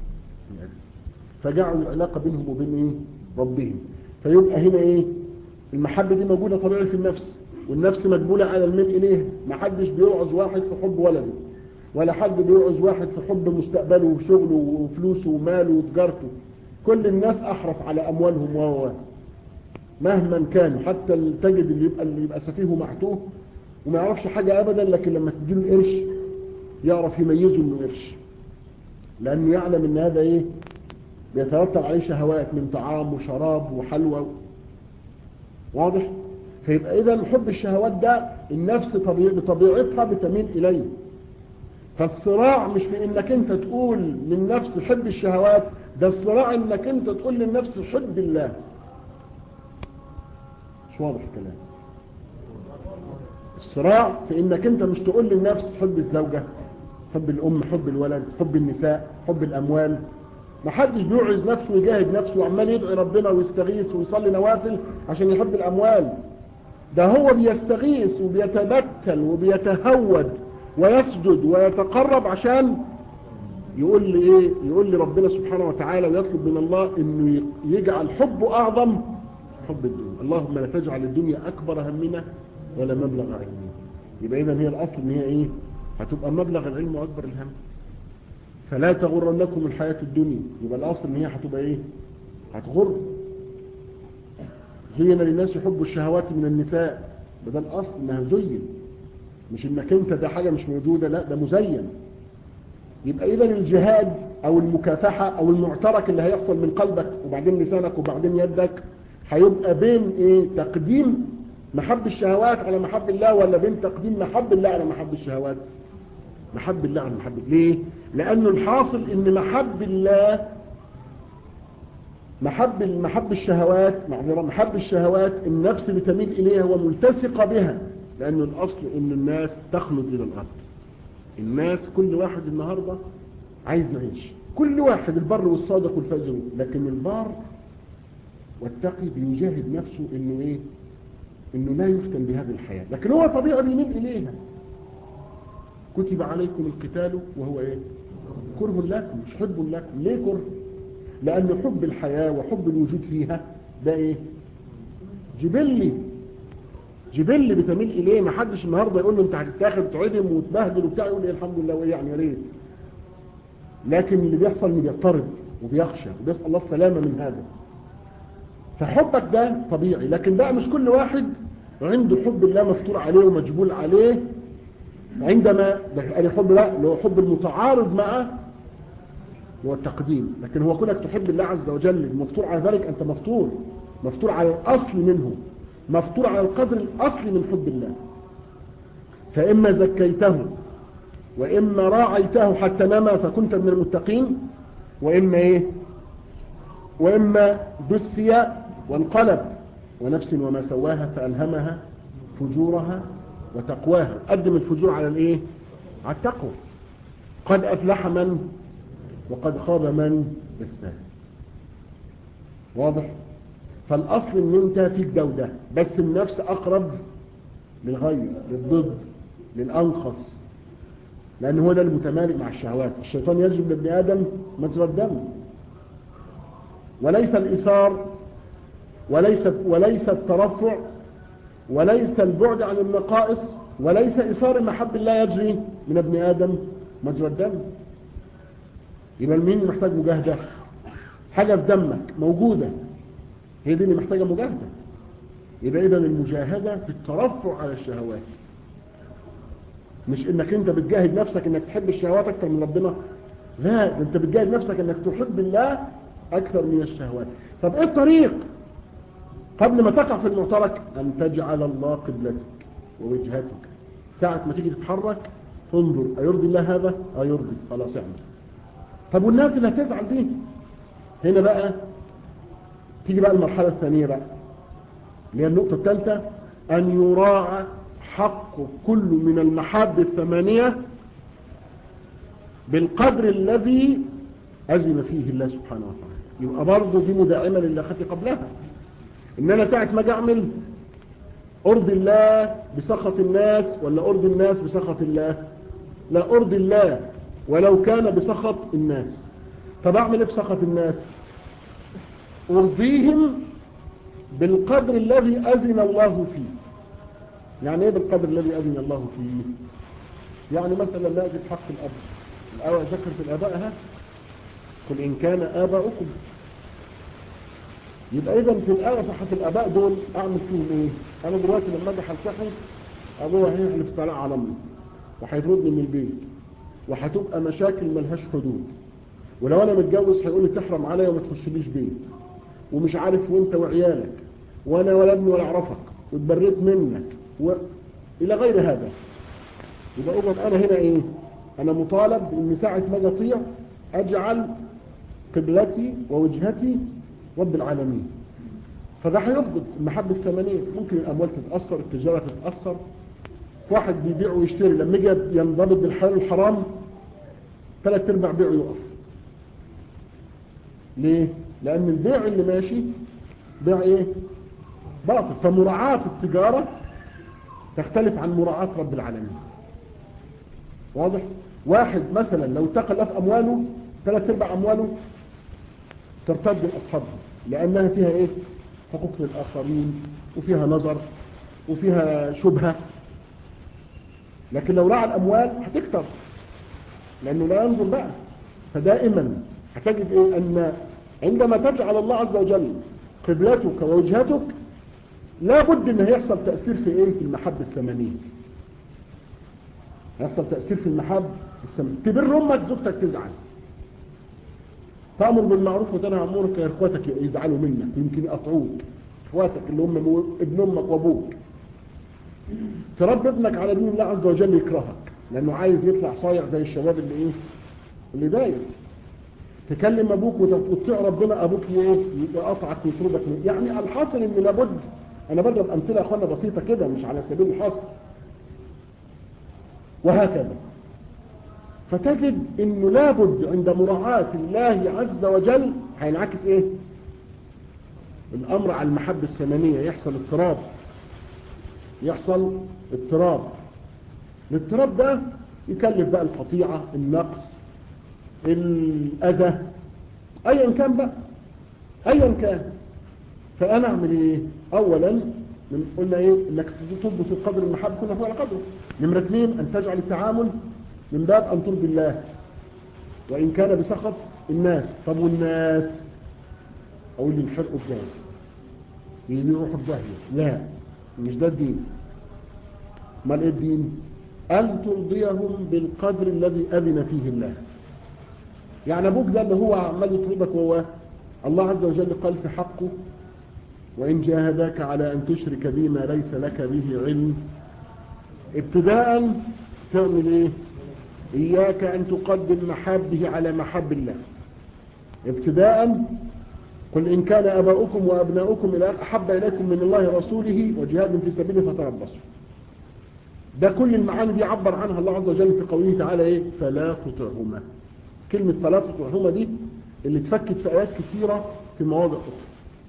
فجعلوا العلاقة بينهم وبين إيه ربهم فيبقى هنا إيه المحبة دي موجودة طبيعي في النفس والنفس مجبولة على الميل إليه ما حدش بيوعظ واحد في حب ولده ولا حد بيوعظ واحد في حب مستقبله وشغله وفلوسه وماله وتجارته كل الناس أحرص على أموالهم و مهما كانوا حتى تجد اللي يبقى اللي يبقى سفيه ومعتوه وما يعرفش حاجة أبدا لكن لما تديله القرش يعرف يميزه إنه قرش لأنه يعلم إن هذا إيه بيترتب عليه شهوات من طعام وشراب وحلوى واضح؟ فيبقى إذا حب الشهوات ده النفس طبيعي بطبيعتها بتميل إليه فالصراع مش في انك انت تقول للنفس حب الشهوات ده الصراع انك انت تقول للنفس حب الله مش واضح الكلام الصراع في انك انت مش تقول للنفس حب الزوجة حب الام حب الولد حب النساء حب الاموال ما حدش بيوعظ نفسه ويجاهد نفسه وعمال يدعي ربنا ويستغيث ويصلي نوافل عشان يحب الاموال ده هو بيستغيث وبيتبتل وبيتهود ويسجد ويتقرب عشان يقول لي ايه يقول لي ربنا سبحانه وتعالى ويطلب من الله انه يجعل حبه اعظم حب الدنيا اللهم لا تجعل الدنيا اكبر همنا ولا مبلغ علمنا يبقى اذا هي الاصل ان هي ايه هتبقى مبلغ العلم واكبر الهم فلا تغرنكم الحياة الدنيا يبقى الاصل ان هي هتبقى ايه هتغر زين للناس حب الشهوات من النساء ده الاصل انها زين مش انك انت ده حاجة مش موجودة لا ده مزين يبقى اذا الجهاد او المكافحة او المعترك اللي هيحصل من قلبك وبعدين لسانك وبعدين يدك هيبقى بين ايه تقديم محب الشهوات على محب الله ولا بين تقديم محب الله على محب الشهوات محب الله على محب ليه لانه الحاصل ان محب الله محب محب الشهوات معذرة محب الشهوات النفس بتميل اليها وملتصقة بها لأنه الأصل أن الناس تخلد إلى الأرض الناس كل واحد النهاردة عايز يعيش كل واحد البر والصادق والفجر لكن البار والتقي بيجاهد نفسه انه ايه انه لا يفتن بهذه الحياة لكن هو طبيعي بيميل اليها كتب عليكم القتال وهو ايه كره لكم مش حب لكم ليه كره لان حب الحياة وحب الوجود فيها ده ايه جبلي جبلي بتميل اليه ما حدش النهارده يقول له انت هتتاخد وتعدم وتبهدل وبتاع يقول ايه الحمد لله وايه يعني يا ريت لكن اللي بيحصل انه بيضطرب وبيخشى وبيسال الله السلامه من هذا فحبك ده طبيعي لكن بقى مش كل واحد عنده حب الله مفتور عليه ومجبول عليه عندما يعني حب لا اللي هو حب المتعارض مع هو التقديم لكن هو كونك تحب الله عز وجل مفتور على ذلك انت مفتور مفتور على الاصل منه مفتور على القدر الاصلي من حب الله فاما زكيته واما راعيته حتى نما فكنت من المتقين واما ايه واما دسي وانقلب ونفس وما سواها فالهمها فجورها وتقواها قدم الفجور على الايه على التقوى قد افلح من وقد خاب من دساه واضح فالاصل ان انت فيك ده وده بس النفس اقرب للغير للضد للانقص لان هو ده المتمالك مع الشهوات الشيطان يجب لابن ادم مجرى الدم وليس الايثار وليس وليس الترفع وليس البعد عن النقائص وليس ايثار محب الله يجري من ابن ادم مجرى الدم يبقى مين محتاج مجاهده حاجه في دمك موجوده هي دي اللي محتاجه مجاهده يبقى اذا المجاهده في الترفع على الشهوات مش انك انت بتجاهد نفسك انك تحب الشهوات اكتر من ربنا لا ده انت بتجاهد نفسك انك تحب الله اكثر من الشهوات طب ايه الطريق قبل ما تقع في المعترك ان تجعل الله قبلتك ووجهتك ساعة ما تيجي تتحرك انظر ايرضي الله هذا ايرضي خلاص اعمل طب والناس اللي هتزعل دي هنا بقى تيجي بقى المرحلة الثانية بقى اللي هي النقطة الثالثة ان يراعى حق كل من المحاب الثمانية بالقدر الذي أزم فيه الله سبحانه وتعالى يبقى برضه دي مداعمة للخطي قبلها إن أنا ساعة ما أجي أعمل أرضي الله بسخط الناس ولا أرضي الناس بسخط الله لا أرضي الله ولو كان بسخط الناس طب أعمل إيه بسخط الناس أرضيهم بالقدر الذي أذن الله فيه يعني ايه بالقدر الذي اذن الله فيه يعني مثلا نأتي في حق الاب الآية ذكرت الاباء ها قل ان كان اباؤكم يبقى اذا في الآية في حق الاباء دول اعمل فيهم ايه انا دلوقتي لما اجي هلتحي ابويا هيحلف طلاق على امي وهيطردني من البيت وهتبقى مشاكل ملهاش حدود ولو انا متجوز هيقول لي تحرم عليا وما تخشليش بيت ومش عارف وانت وعيالك وانا ولا ابني ولا اعرفك واتبريت منك وإلى غير هذا يبقى أظن أنا هنا إيه أنا مطالب بإن ساعة ما أطيع أجعل قبلتي ووجهتي رب العالمين فده هيفقد المحبة الثمانية ممكن الأموال تتأثر التجارة تتأثر واحد بيبيع ويشتري لما يجي ينضبط بالحلال والحرام ثلاث ارباع بيعه يقف ليه؟ لأن البيع اللي ماشي بيع ايه؟ باطل فمراعاة التجارة تختلف عن مراعاة رب العالمين واضح واحد مثلا لو تقلف امواله ثلاث ارباع امواله ترتد لاصحابها لانها فيها ايه حقوق للاخرين وفيها نظر وفيها شبهة لكن لو راعى الاموال هتكتر لانه لا ينظر بقى فدائما هتجد ايه ان عندما تجعل الله عز وجل قبلتك ووجهتك لابد ان هيحصل تأثير في ايه في المحبة الثمانية هيحصل تأثير في المحبة الثمانية تبر امك زوجتك تزعل تأمر بالمعروف وتنهى عن المنكر اخواتك يزعلوا منك يمكن يقطعوك اخواتك اللي هم ابن امك وابوك تربي ابنك على دين الله عز وجل يكرهك لانه عايز يطلع صايع زي الشباب اللي ايه اللي داير تكلم ابوك وتطيع ربنا ابوك يقطعك ويطردك يعني الحاصل ان لابد انا بضرب امثله يا اخوانا بسيطه كده مش على سبيل الحصر وهكذا فتجد انه لابد عند مراعاة الله عز وجل هينعكس ايه الامر على المحبة الثمانية يحصل اضطراب يحصل اضطراب الاضطراب ده يكلف بقى القطيعة النقص الاذى ايا كان بقى ايا كان فانا اعمل ايه اولا من قلنا ايه انك تضبط القدر المحبة كنا فوق على قدره نمرة اثنين ان تجعل التعامل من باب ان ترضي الله وان كان بسخط الناس طب والناس اقول لي الحرق الجاز يروحوا في داهيه لا مش ده الدين امال ايه الدين ان ترضيهم بالقدر الذي اذن فيه الله يعني ابوك ده اللي هو عمال يطلبك وهو الله عز وجل قال في حقه وإن جاهداك على أن تشرك بي ما ليس لك به علم ابتداء تعمل إيه إياك أن تقدم محابه على محب الله ابتداء قل إن كان أباؤكم وأبناؤكم إلى أحب إليكم من الله ورسوله وجهاد في سبيله فتربصوا ده كل المعاني دي عبر عنها الله عز وجل في قوله تعالى إيه فلا تطعهما كلمة فلا تطعهما دي اللي اتفكت في آيات كثيرة في مواضع أخرى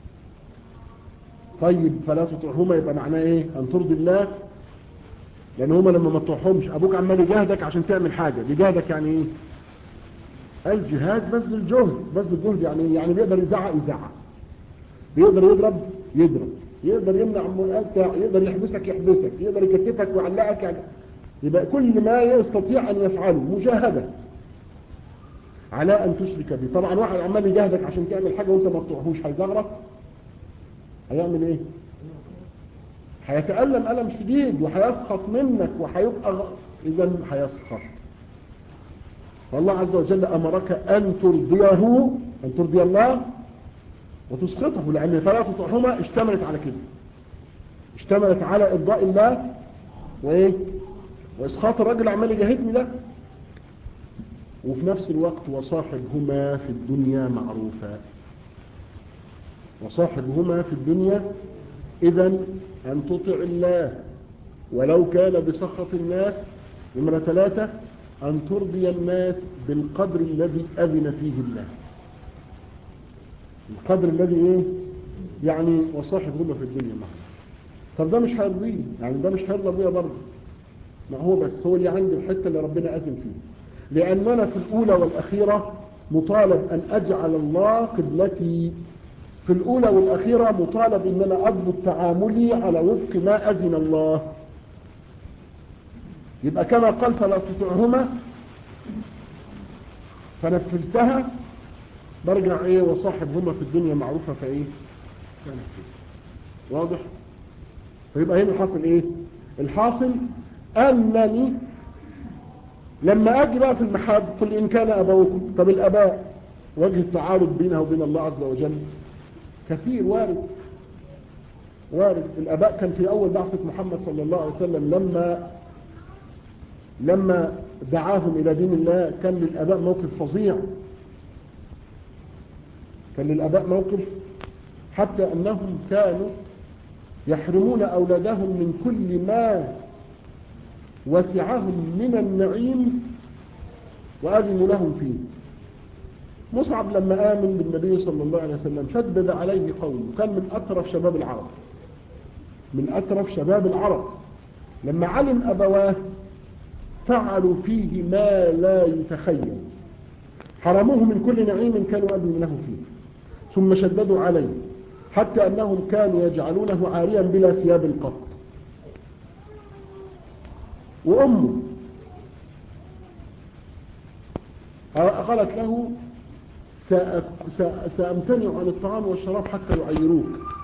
طيب فلا تطعهما يبقى معناه ايه ان ترضي الله لان هما لما ما تطعهمش ابوك عمال يجاهدك عشان تعمل حاجة بيجاهدك يعني ايه الجهاد بذل الجهد بذل الجهد يعني ايه يعني بيقدر يزعق يزعق بيقدر يضرب يضرب يقدر يمنع مقاطع يقدر يحبسك يحبسك يقدر يكتفك ويعلقك يعني يبقى كل ما يستطيع ان يفعله مجاهدة على ان تشرك به طبعا واحد عمال يجاهدك عشان تعمل حاجة وانت ما تطيعهوش هيزغرط هيعمل ايه هيتألم ألم شديد وهيسخط منك وهيبقى غ... اذا هيسخط فالله عز وجل أمرك أن ترضيه أن ترضي الله وتسخطه لأن فلا تطعهما اشتملت على كده اشتملت على إرضاء الله وإيه وإسخاط الرجل عمال يجاهدني ده وفي نفس الوقت وصاحبهما في الدنيا معروفا وصاحبهما في الدنيا إذا أن تطع الله ولو كان بسخط الناس نمرة ثلاثة أن ترضي الناس بالقدر الذي أذن فيه الله القدر الذي إيه يعني وصاحبهما في الدنيا معه طب ده مش هيرضيه يعني ده مش هيرضى بيها برضه ما هو بس هو اللي عندي الحتة اللي ربنا أذن فيه لأننا في الأولى والأخيرة مطالب أن أجعل الله قبلتي في الأولى والأخيرة مطالب أن أنا أضبط تعاملي على وفق ما أذن الله يبقى كما قال فلا تطعهما فنفذتها برجع ايه وصاحبهما في الدنيا معروفة فايه واضح فيبقى هنا الحاصل ايه الحاصل انني لما اجي بقى في المحاب قل ان كان ابوكم طب الاباء وجه التعارض بينها وبين الله عز وجل كثير وارد وارد الاباء كان في اول بعثة محمد صلى الله عليه وسلم لما لما دعاهم الى دين الله كان للاباء موقف فظيع كان للاباء موقف حتى انهم كانوا يحرمون اولادهم من كل ما وسعهم من النعيم واذنوا لهم فيه مصعب لما آمن بالنبي صلى الله عليه وسلم شدد عليه قوله كان من أطرف شباب العرب من أطرف شباب العرب لما علم أبواه فعلوا فيه ما لا يتخيل حرموه من كل نعيم كانوا أذن له فيه ثم شددوا عليه حتى أنهم كانوا يجعلونه عاريا بلا ثياب قط وأمه قالت له سأمتنع عن الطعام والشراب حتى يعيروك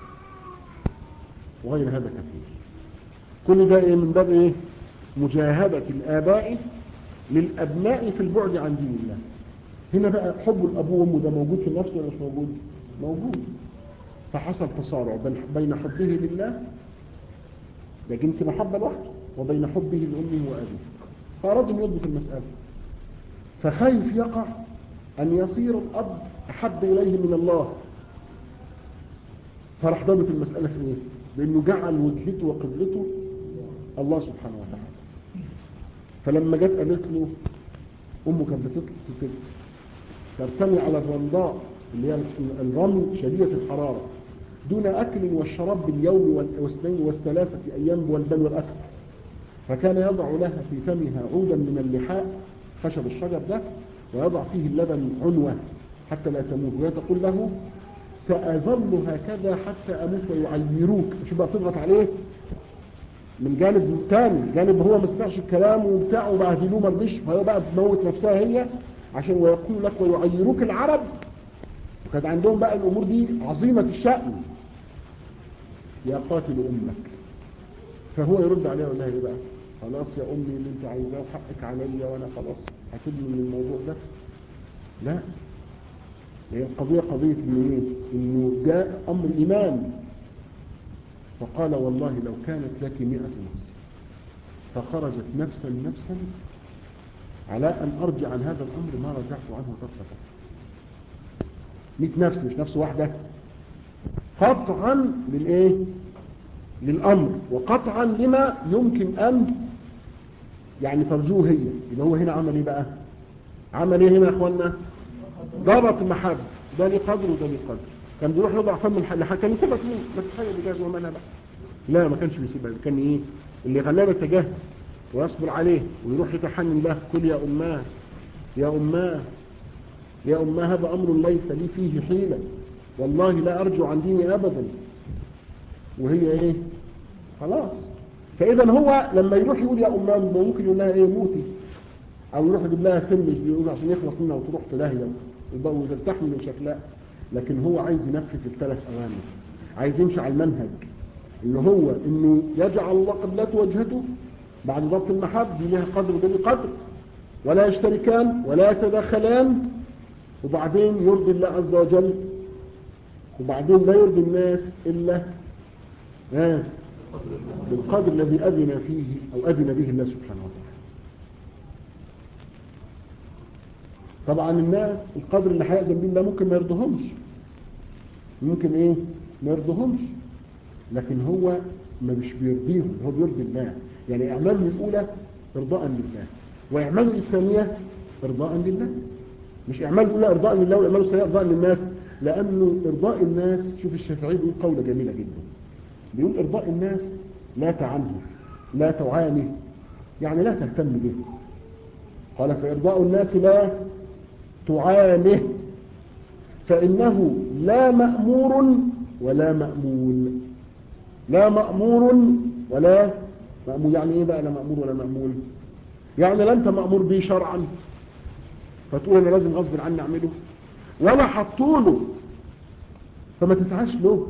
وغير هذا كثير كل ده إيه من باب إيه مجاهدة الآباء للأبناء في البعد عن دين الله هنا بقى حب الأب وأمه ده موجود في النفس ولا مش موجود موجود فحصل تصارع بين حبه لله ده جنس محبة لوحده وبين حبه لأمه وأبيه فأراد أن يضبط المسألة فخايف يقع أن يصير الأب أحب إليه من الله فراح ضبط المسألة في إيه؟ بأنه جعل وجهته وقبلته الله سبحانه وتعالى فلما جت قالت له امه كانت بتطلع ترتمي على الرمضاء اللي هي الرمل شديدة الحرارة دون أكل والشراب باليوم والاثنين والثلاثة أيام والبل والأكل فكان يضع لها في فمها عودا من اللحاء خشب الشجر ده ويضع فيه اللبن عنوة حتى لا تموت وهي تقول له سأظل هكذا حتى أموت ويعيروك مش بقى تضغط عليه من جانب ثاني جانب هو ما سمعش الكلام وبتاعه وبهدلوه ما رضيش فهو بقى بتموت نفسها هي عشان ويقول لك ويعيروك العرب وكانت عندهم بقى الأمور دي عظيمة الشأن يا قاتل أمك فهو يرد عليها ويقول لها ايه بقى خلاص يا أمي اللي انت عايزاه وحقك عليا وأنا خلاص هسيبني من الموضوع ده لا هي القضية قضية انه ايه انه جاء امر ايمان فقال والله لو كانت لك مئة نفس فخرجت نفسا نفسا على ان ارجع عن هذا الامر ما رجعت عنه طرفة مئة نفس مش نفس واحدة قطعا للايه للامر وقطعا لما يمكن ان يعني ترجوه هي يبقى هو هنا عمل ايه بقى عمل ايه هنا يا اخوانا ضبط المحبة ده ليه قدر وده ليه قدر كان بيروح يضع فم الحل كان يسيبها تموت بس تخيل اللي جاز ومالها بقى لا ما كانش بيسيبها كان ايه اللي خلاه يتجاهل ويصبر عليه ويروح يتحنن له كل يا اماه يا اماه يا اماه هذا امر ليس لي فيه حيلة والله لا ارجو عن ديني ابدا وهي ايه خلاص فاذا هو لما يروح يقول يا اماه ممكن يقول لها ايه موتي او يروح يجيب لها سم بيقول عشان يخلص منها وتروح تلاهي وترتاح من شكلها لكن هو عايز ينفذ الثلاث اوامر عايز يمشي على المنهج ان هو انه يجعل الله قبلته وجهته بعد ضبط المحب دي لها قدر وده ليه قدر ولا يشتركان ولا يتداخلان وبعدين يرضي الله عز وجل وبعدين لا يرضي الناس الا آه بالقدر الذي اذن فيه او اذن به الله سبحانه وتعالى طبعا الناس القدر اللي هيأذن به الله ممكن ما يرضهمش ممكن ايه ما يرضهمش لكن هو ما مش بيرضيهم هو بيرضي الله يعني اعماله الاولى ارضاء لله واعماله الثانيه ارضاء لله مش اعماله الاولى ارضاء لله واعماله الثانيه ارضاء للناس لانه ارضاء الناس شوف الشافعي بيقول قوله جميله جدا بيقول ارضاء الناس لا تعنه لا تعاني يعني لا تهتم به قال فارضاء الناس لا تعانه فإنه لا مأمور ولا مأمول لا مأمور ولا مأمول يعني ايه بقى لا مأمور ولا مأمول يعني لا انت مأمور به شرعا فتقول انا لازم غصب عني اعمله ولا حطوله فما تسعاش له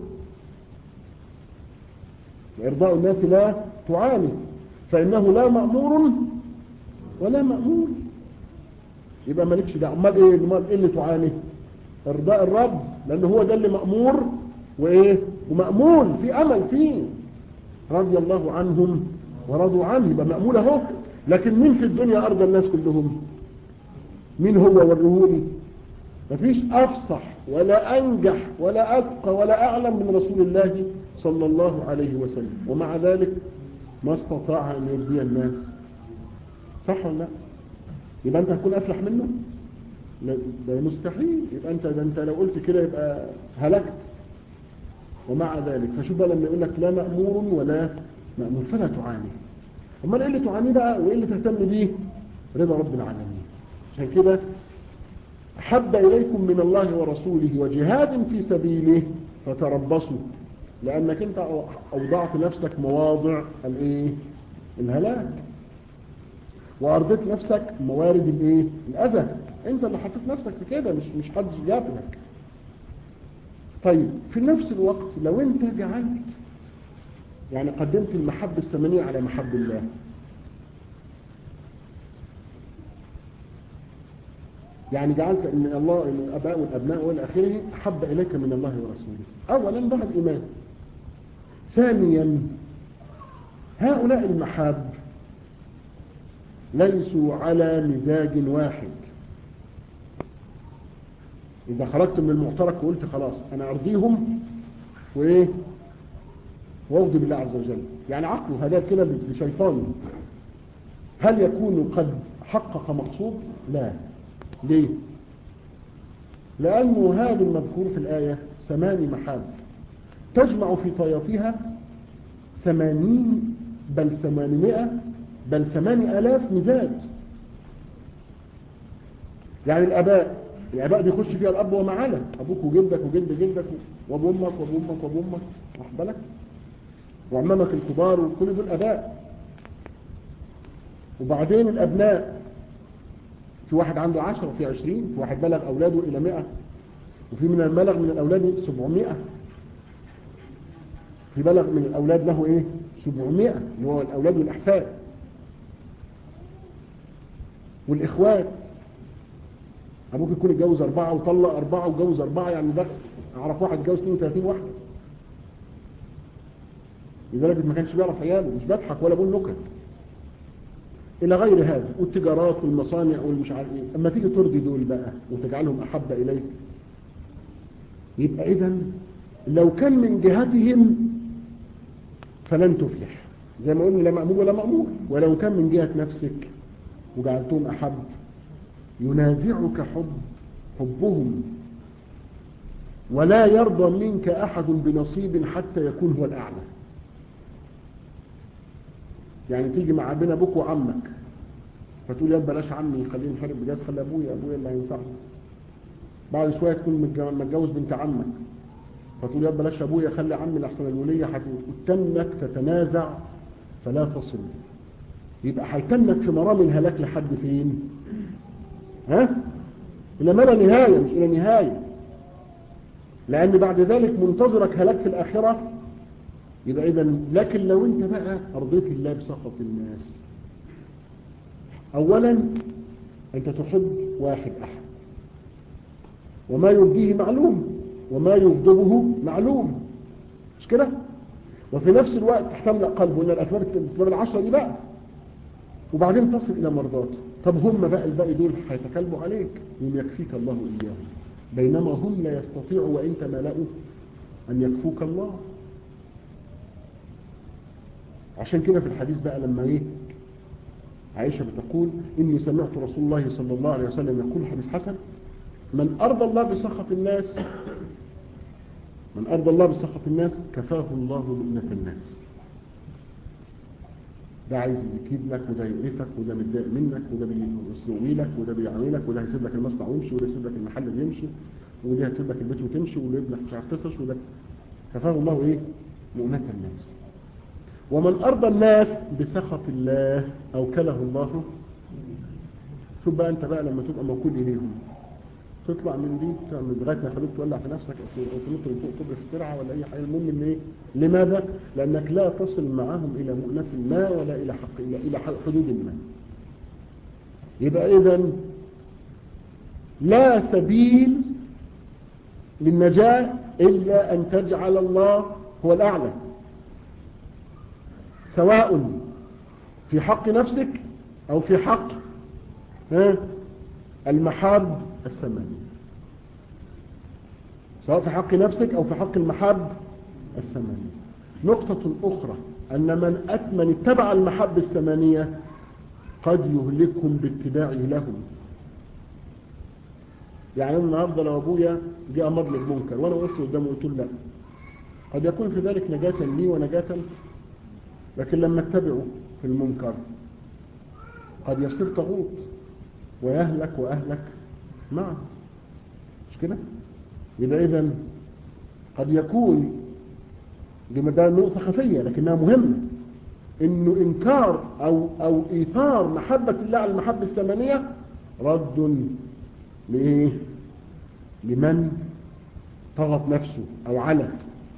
وإرضاء الناس لا تعاني فإنه لا مأمور ولا مأمول يبقى مالكش دعوه امال ايه امال ايه اللي تعاني ارضاء الرب لان هو ده اللي مامور وايه ومامول في امل فيه رضي الله عنهم ورضوا عنه يبقى مامول اهو لكن مين في الدنيا ارضى الناس كلهم مين هو ورهولي مفيش افصح ولا انجح ولا اتقى ولا اعلم من رسول الله صلى الله عليه وسلم ومع ذلك ما استطاع ان يرضي الناس صح ولا لا يبقى انت هتكون افلح منه ده مستحيل يبقى انت ده انت لو قلت كده يبقى هلكت ومع ذلك فشوف بقى لما يقول لك لا مأمور ولا مأمور فلا تعاني امال ايه اللي تعانيه بقى وايه اللي تهتم بيه رضا رب العالمين عشان كده حب اليكم من الله ورسوله وجهاد في سبيله فتربصوا لانك انت اوضعت نفسك مواضع الايه الهلاك وارضيت نفسك موارد الايه الاذى انت اللي حطيت نفسك في كده مش مش حد جاب لك طيب في نفس الوقت لو انت جعلت يعني قدمت المحبة الثمانية على محب الله يعني جعلت ان الله ان الاباء والابناء والى اخره احب اليك من الله ورسوله اولا ده الايمان ثانيا هؤلاء المحاب ليسوا على مزاج واحد إذا خرجت من المعترك وقلت خلاص أنا أرضيهم وإيه وأرضي بالله عز وجل يعني عقله هذا كده بشيطان هل يكون قد حقق مقصود لا ليه لأنه هذا المذكور في الآية ثماني محاب تجمع في طياتها ثمانين بل ثمانمائة بل ثماني ألاف مزاج يعني الآباء الآباء بيخش فيها الأب وما على أبوك وجدك وجد جدك وأبو أمك وأبو أمك وأبو أمك واخد بالك وعمامك الكبار وكل دول أباء وبعدين الأبناء في واحد عنده عشرة وفي عشرين في واحد بلغ أولاده إلى مئة وفي من الملغ من الأولاد سبعمائة في بلغ من الأولاد له إيه سبعمائة اللي هو الأولاد والأحفاد والإخوات أبوك يكون اتجوز أربعة وطلق أربعة وجوز أربعة يعني ده أعرف واحد اتجوز 32 واحدة لدرجة ما كانش بيعرف عياله مش بضحك ولا بقول نكت إلى غير هذا والتجارات والمصانع والمش عارف إيه أما تيجي ترضي دول بقى وتجعلهم أحب إليك يبقى إذا لو كان من جهتهم فلن تفلح زي ما قلنا لا مأمور ولا مأمور ولو كان من جهة نفسك وجعلتهم أحب ينازعك حب حبهم ولا يرضى منك أحد بنصيب حتى يكون هو الأعلى يعني تيجي مع بين أبوك وعمك فتقول يا بلاش عمي خليني نحارب بجاز خلي أبويا أبويا اللي هينفعني بعد شوية تكون متجوز بنت عمك فتقول يا بلاش أبويا خلي عمي لحسن الولية هتتنك تتنازع فلا تصل يبقى هيتنك في مرام الهلاك لحد فين ها إلى ما لا نهاية مش إلى نهاية لأن بعد ذلك منتظرك هلاك في الآخرة يبقى إذا لكن لو أنت بقى أرضيت الله بسخط الناس أولا أنت تحب واحد أحد وما يرضيه معلوم وما يغضبه معلوم مش كده وفي نفس الوقت تحتمل قلبه ان الاسباب الاسباب العشره دي بقى وبعدين تصل الى مرضاته طب هم بقى الباقي دول هيتكلموا عليك يوم يكفيك الله اياهم بينما هم لا يستطيعوا وانت ملأوا ان يكفوك الله عشان كده في الحديث بقى لما ايه عائشة بتقول إني سمعت رسول الله صلى الله عليه وسلم يقول حديث حسن من أرضى الله بسخط الناس من أرضى الله بسخط الناس كفاه الله مؤنة الناس ده عايز يكيد لك وده يقرفك وده متضايق منك وده بيسلوي لك وده بيعملك وده هيسيب لك المصنع ويمشي وده هيسيب لك المحل ويمشي وده هيسيب لك البيت وتمشي وده ابنك مش عارف تفرش وده كفاه الله ايه مؤنة الناس ومن أرضى الناس بسخط الله أوكله الله شوف بقى أنت بقى لما تبقى موكول إليهم تطلع من دي تعمل لغايه ما يخليك تولع في نفسك او تنط من فوق كوبري في الترعه ولا اي حاجه المهم ان ايه؟ لماذا؟ لانك لا تصل معهم الى مؤنه ما ولا الى حق الى الى حدود ما. يبقى اذا لا سبيل للنجاه الا ان تجعل الله هو الاعلى. سواء في حق نفسك او في حق ها المحاب الثمانية سواء في حق نفسك أو في حق المحاب الثمانية نقطة أخرى أن من أتمن اتبع المحب الثمانية قد يهلكهم باتباعه لهم يعني النهارده لو ابويا جه امر لي بمنكر وانا وقفت قدامه وقلت له لا قد يكون في ذلك نجاة لي ونجاة لكن لما اتبعه في المنكر قد يصير طاغوت ويهلك وأهلك معه مش كده يبقى إذا قد يكون ده نقطة خفية لكنها مهمة إنه إنكار أو أو إيثار محبة الله على المحبة الثمانية رد لإيه؟ لمن طغت نفسه أو علت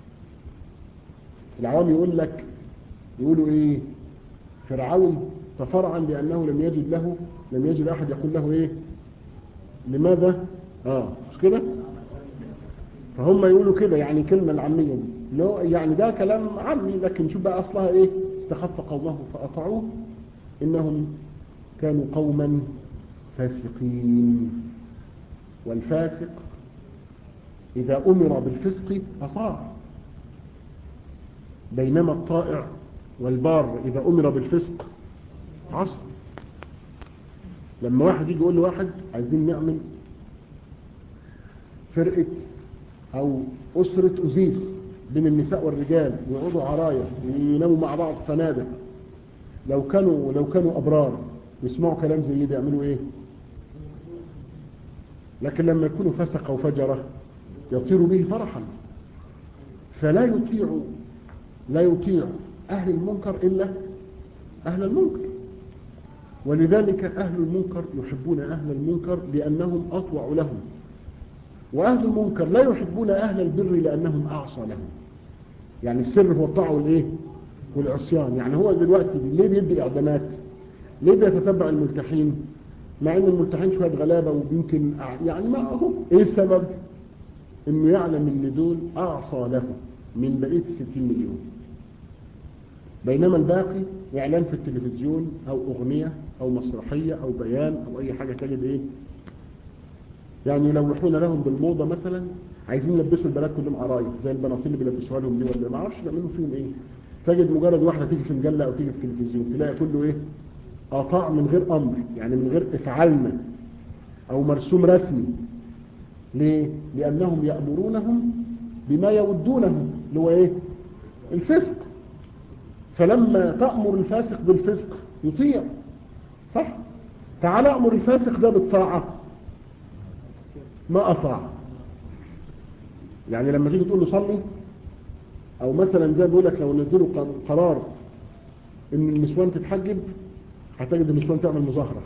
العوام يقول لك يقولوا إيه فرعون ففرعا لأنه لم يجد له لم يجد أحد يقول له إيه لماذا آه مش كده فهم يقولوا كده يعني كلمة العامية دي لو يعني ده كلام عامي لكن شوف بقى أصلها إيه استخف قومه فأطعوه إنهم كانوا قوما فاسقين والفاسق إذا أمر بالفسق أطاع بينما الطائع والبار إذا أمر بالفسق عصر لما واحد يجي يقول لواحد عايزين نعمل فرقة او اسرة ازيس بين النساء والرجال ويقعدوا عرايا ويناموا مع بعض في فنادق لو كانوا لو كانوا ابرار يسمعوا كلام زي ده يعملوا ايه لكن لما يكونوا فسق وفجرة يطير به فرحا فلا يطيع لا يطيع اهل المنكر الا اهل المنكر ولذلك اهل المنكر يحبون اهل المنكر لانهم اطوع لهم واهل المنكر لا يحبون اهل البر لانهم اعصى لهم يعني السر هو الطاعه والايه والعصيان يعني هو دلوقتي ليه بيدي اعدامات ليه بيتتبع الملتحين مع ان الملتحين شويه غلابه ويمكن يعني ما هو ايه السبب انه يعلم ان دول اعصى له من بقيه 60 مليون بينما الباقي اعلان في التلفزيون او اغنيه او مسرحيه او بيان او اي حاجه تجد ايه يعني يلوحون لهم بالموضه مثلا عايزين يلبسوا البنات كلهم عرايس زي البناطيل اللي بيلبسوها لهم دي ولا ما اعرفش بيعملوا فيهم ايه تجد مجرد واحده تيجي في مجله او تيجي في التلفزيون تلاقي كله ايه قطاع من غير امر يعني من غير افعالنا او مرسوم رسمي ليه لانهم يامرونهم بما يودونه اللي هو ايه الفسق فلما تامر الفاسق بالفسق يطيع صح تعال امر الفاسق ده بالطاعه ما اطاع يعني لما تيجي تقول له صلي او مثلا زي بيقول لك لو نزلوا قرار ان النسوان تتحجب هتجد النسوان تعمل مظاهرة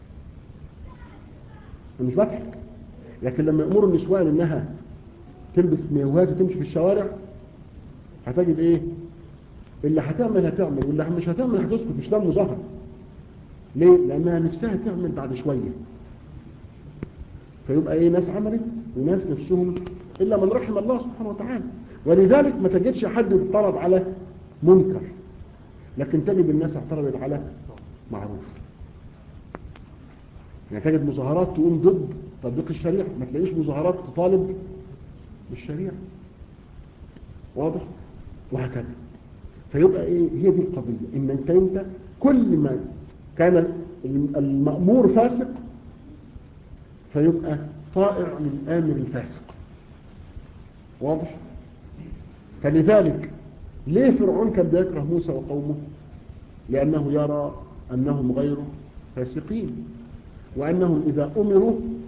مش بضحك لكن لما يأمروا النسوان انها تلبس ميوهات وتمشي في الشوارع هتجد ايه اللي هتعمل هتعمل واللي مش هتعمل هتسكت مش ده مظاهرة ليه لانها نفسها تعمل بعد شوية فيبقى ايه ناس عملت وناس نفسهم الا من رحم الله سبحانه وتعالى ولذلك ما تجدش حد يعترض على منكر لكن تجد الناس اعترضت على معروف يعني تجد مظاهرات تقوم ضد تطبيق الشريعة ما تلاقيش مظاهرات تطالب بالشريعة واضح وهكذا فيبقى ايه هي دي القضية ان انت انت كل ما كان المأمور فاسق فيبقى طائع للآمر الفاسق واضح فلذلك ليه فرعون كان بيكره موسى وقومه لأنه يرى أنهم غير فاسقين وأنهم إذا أمروا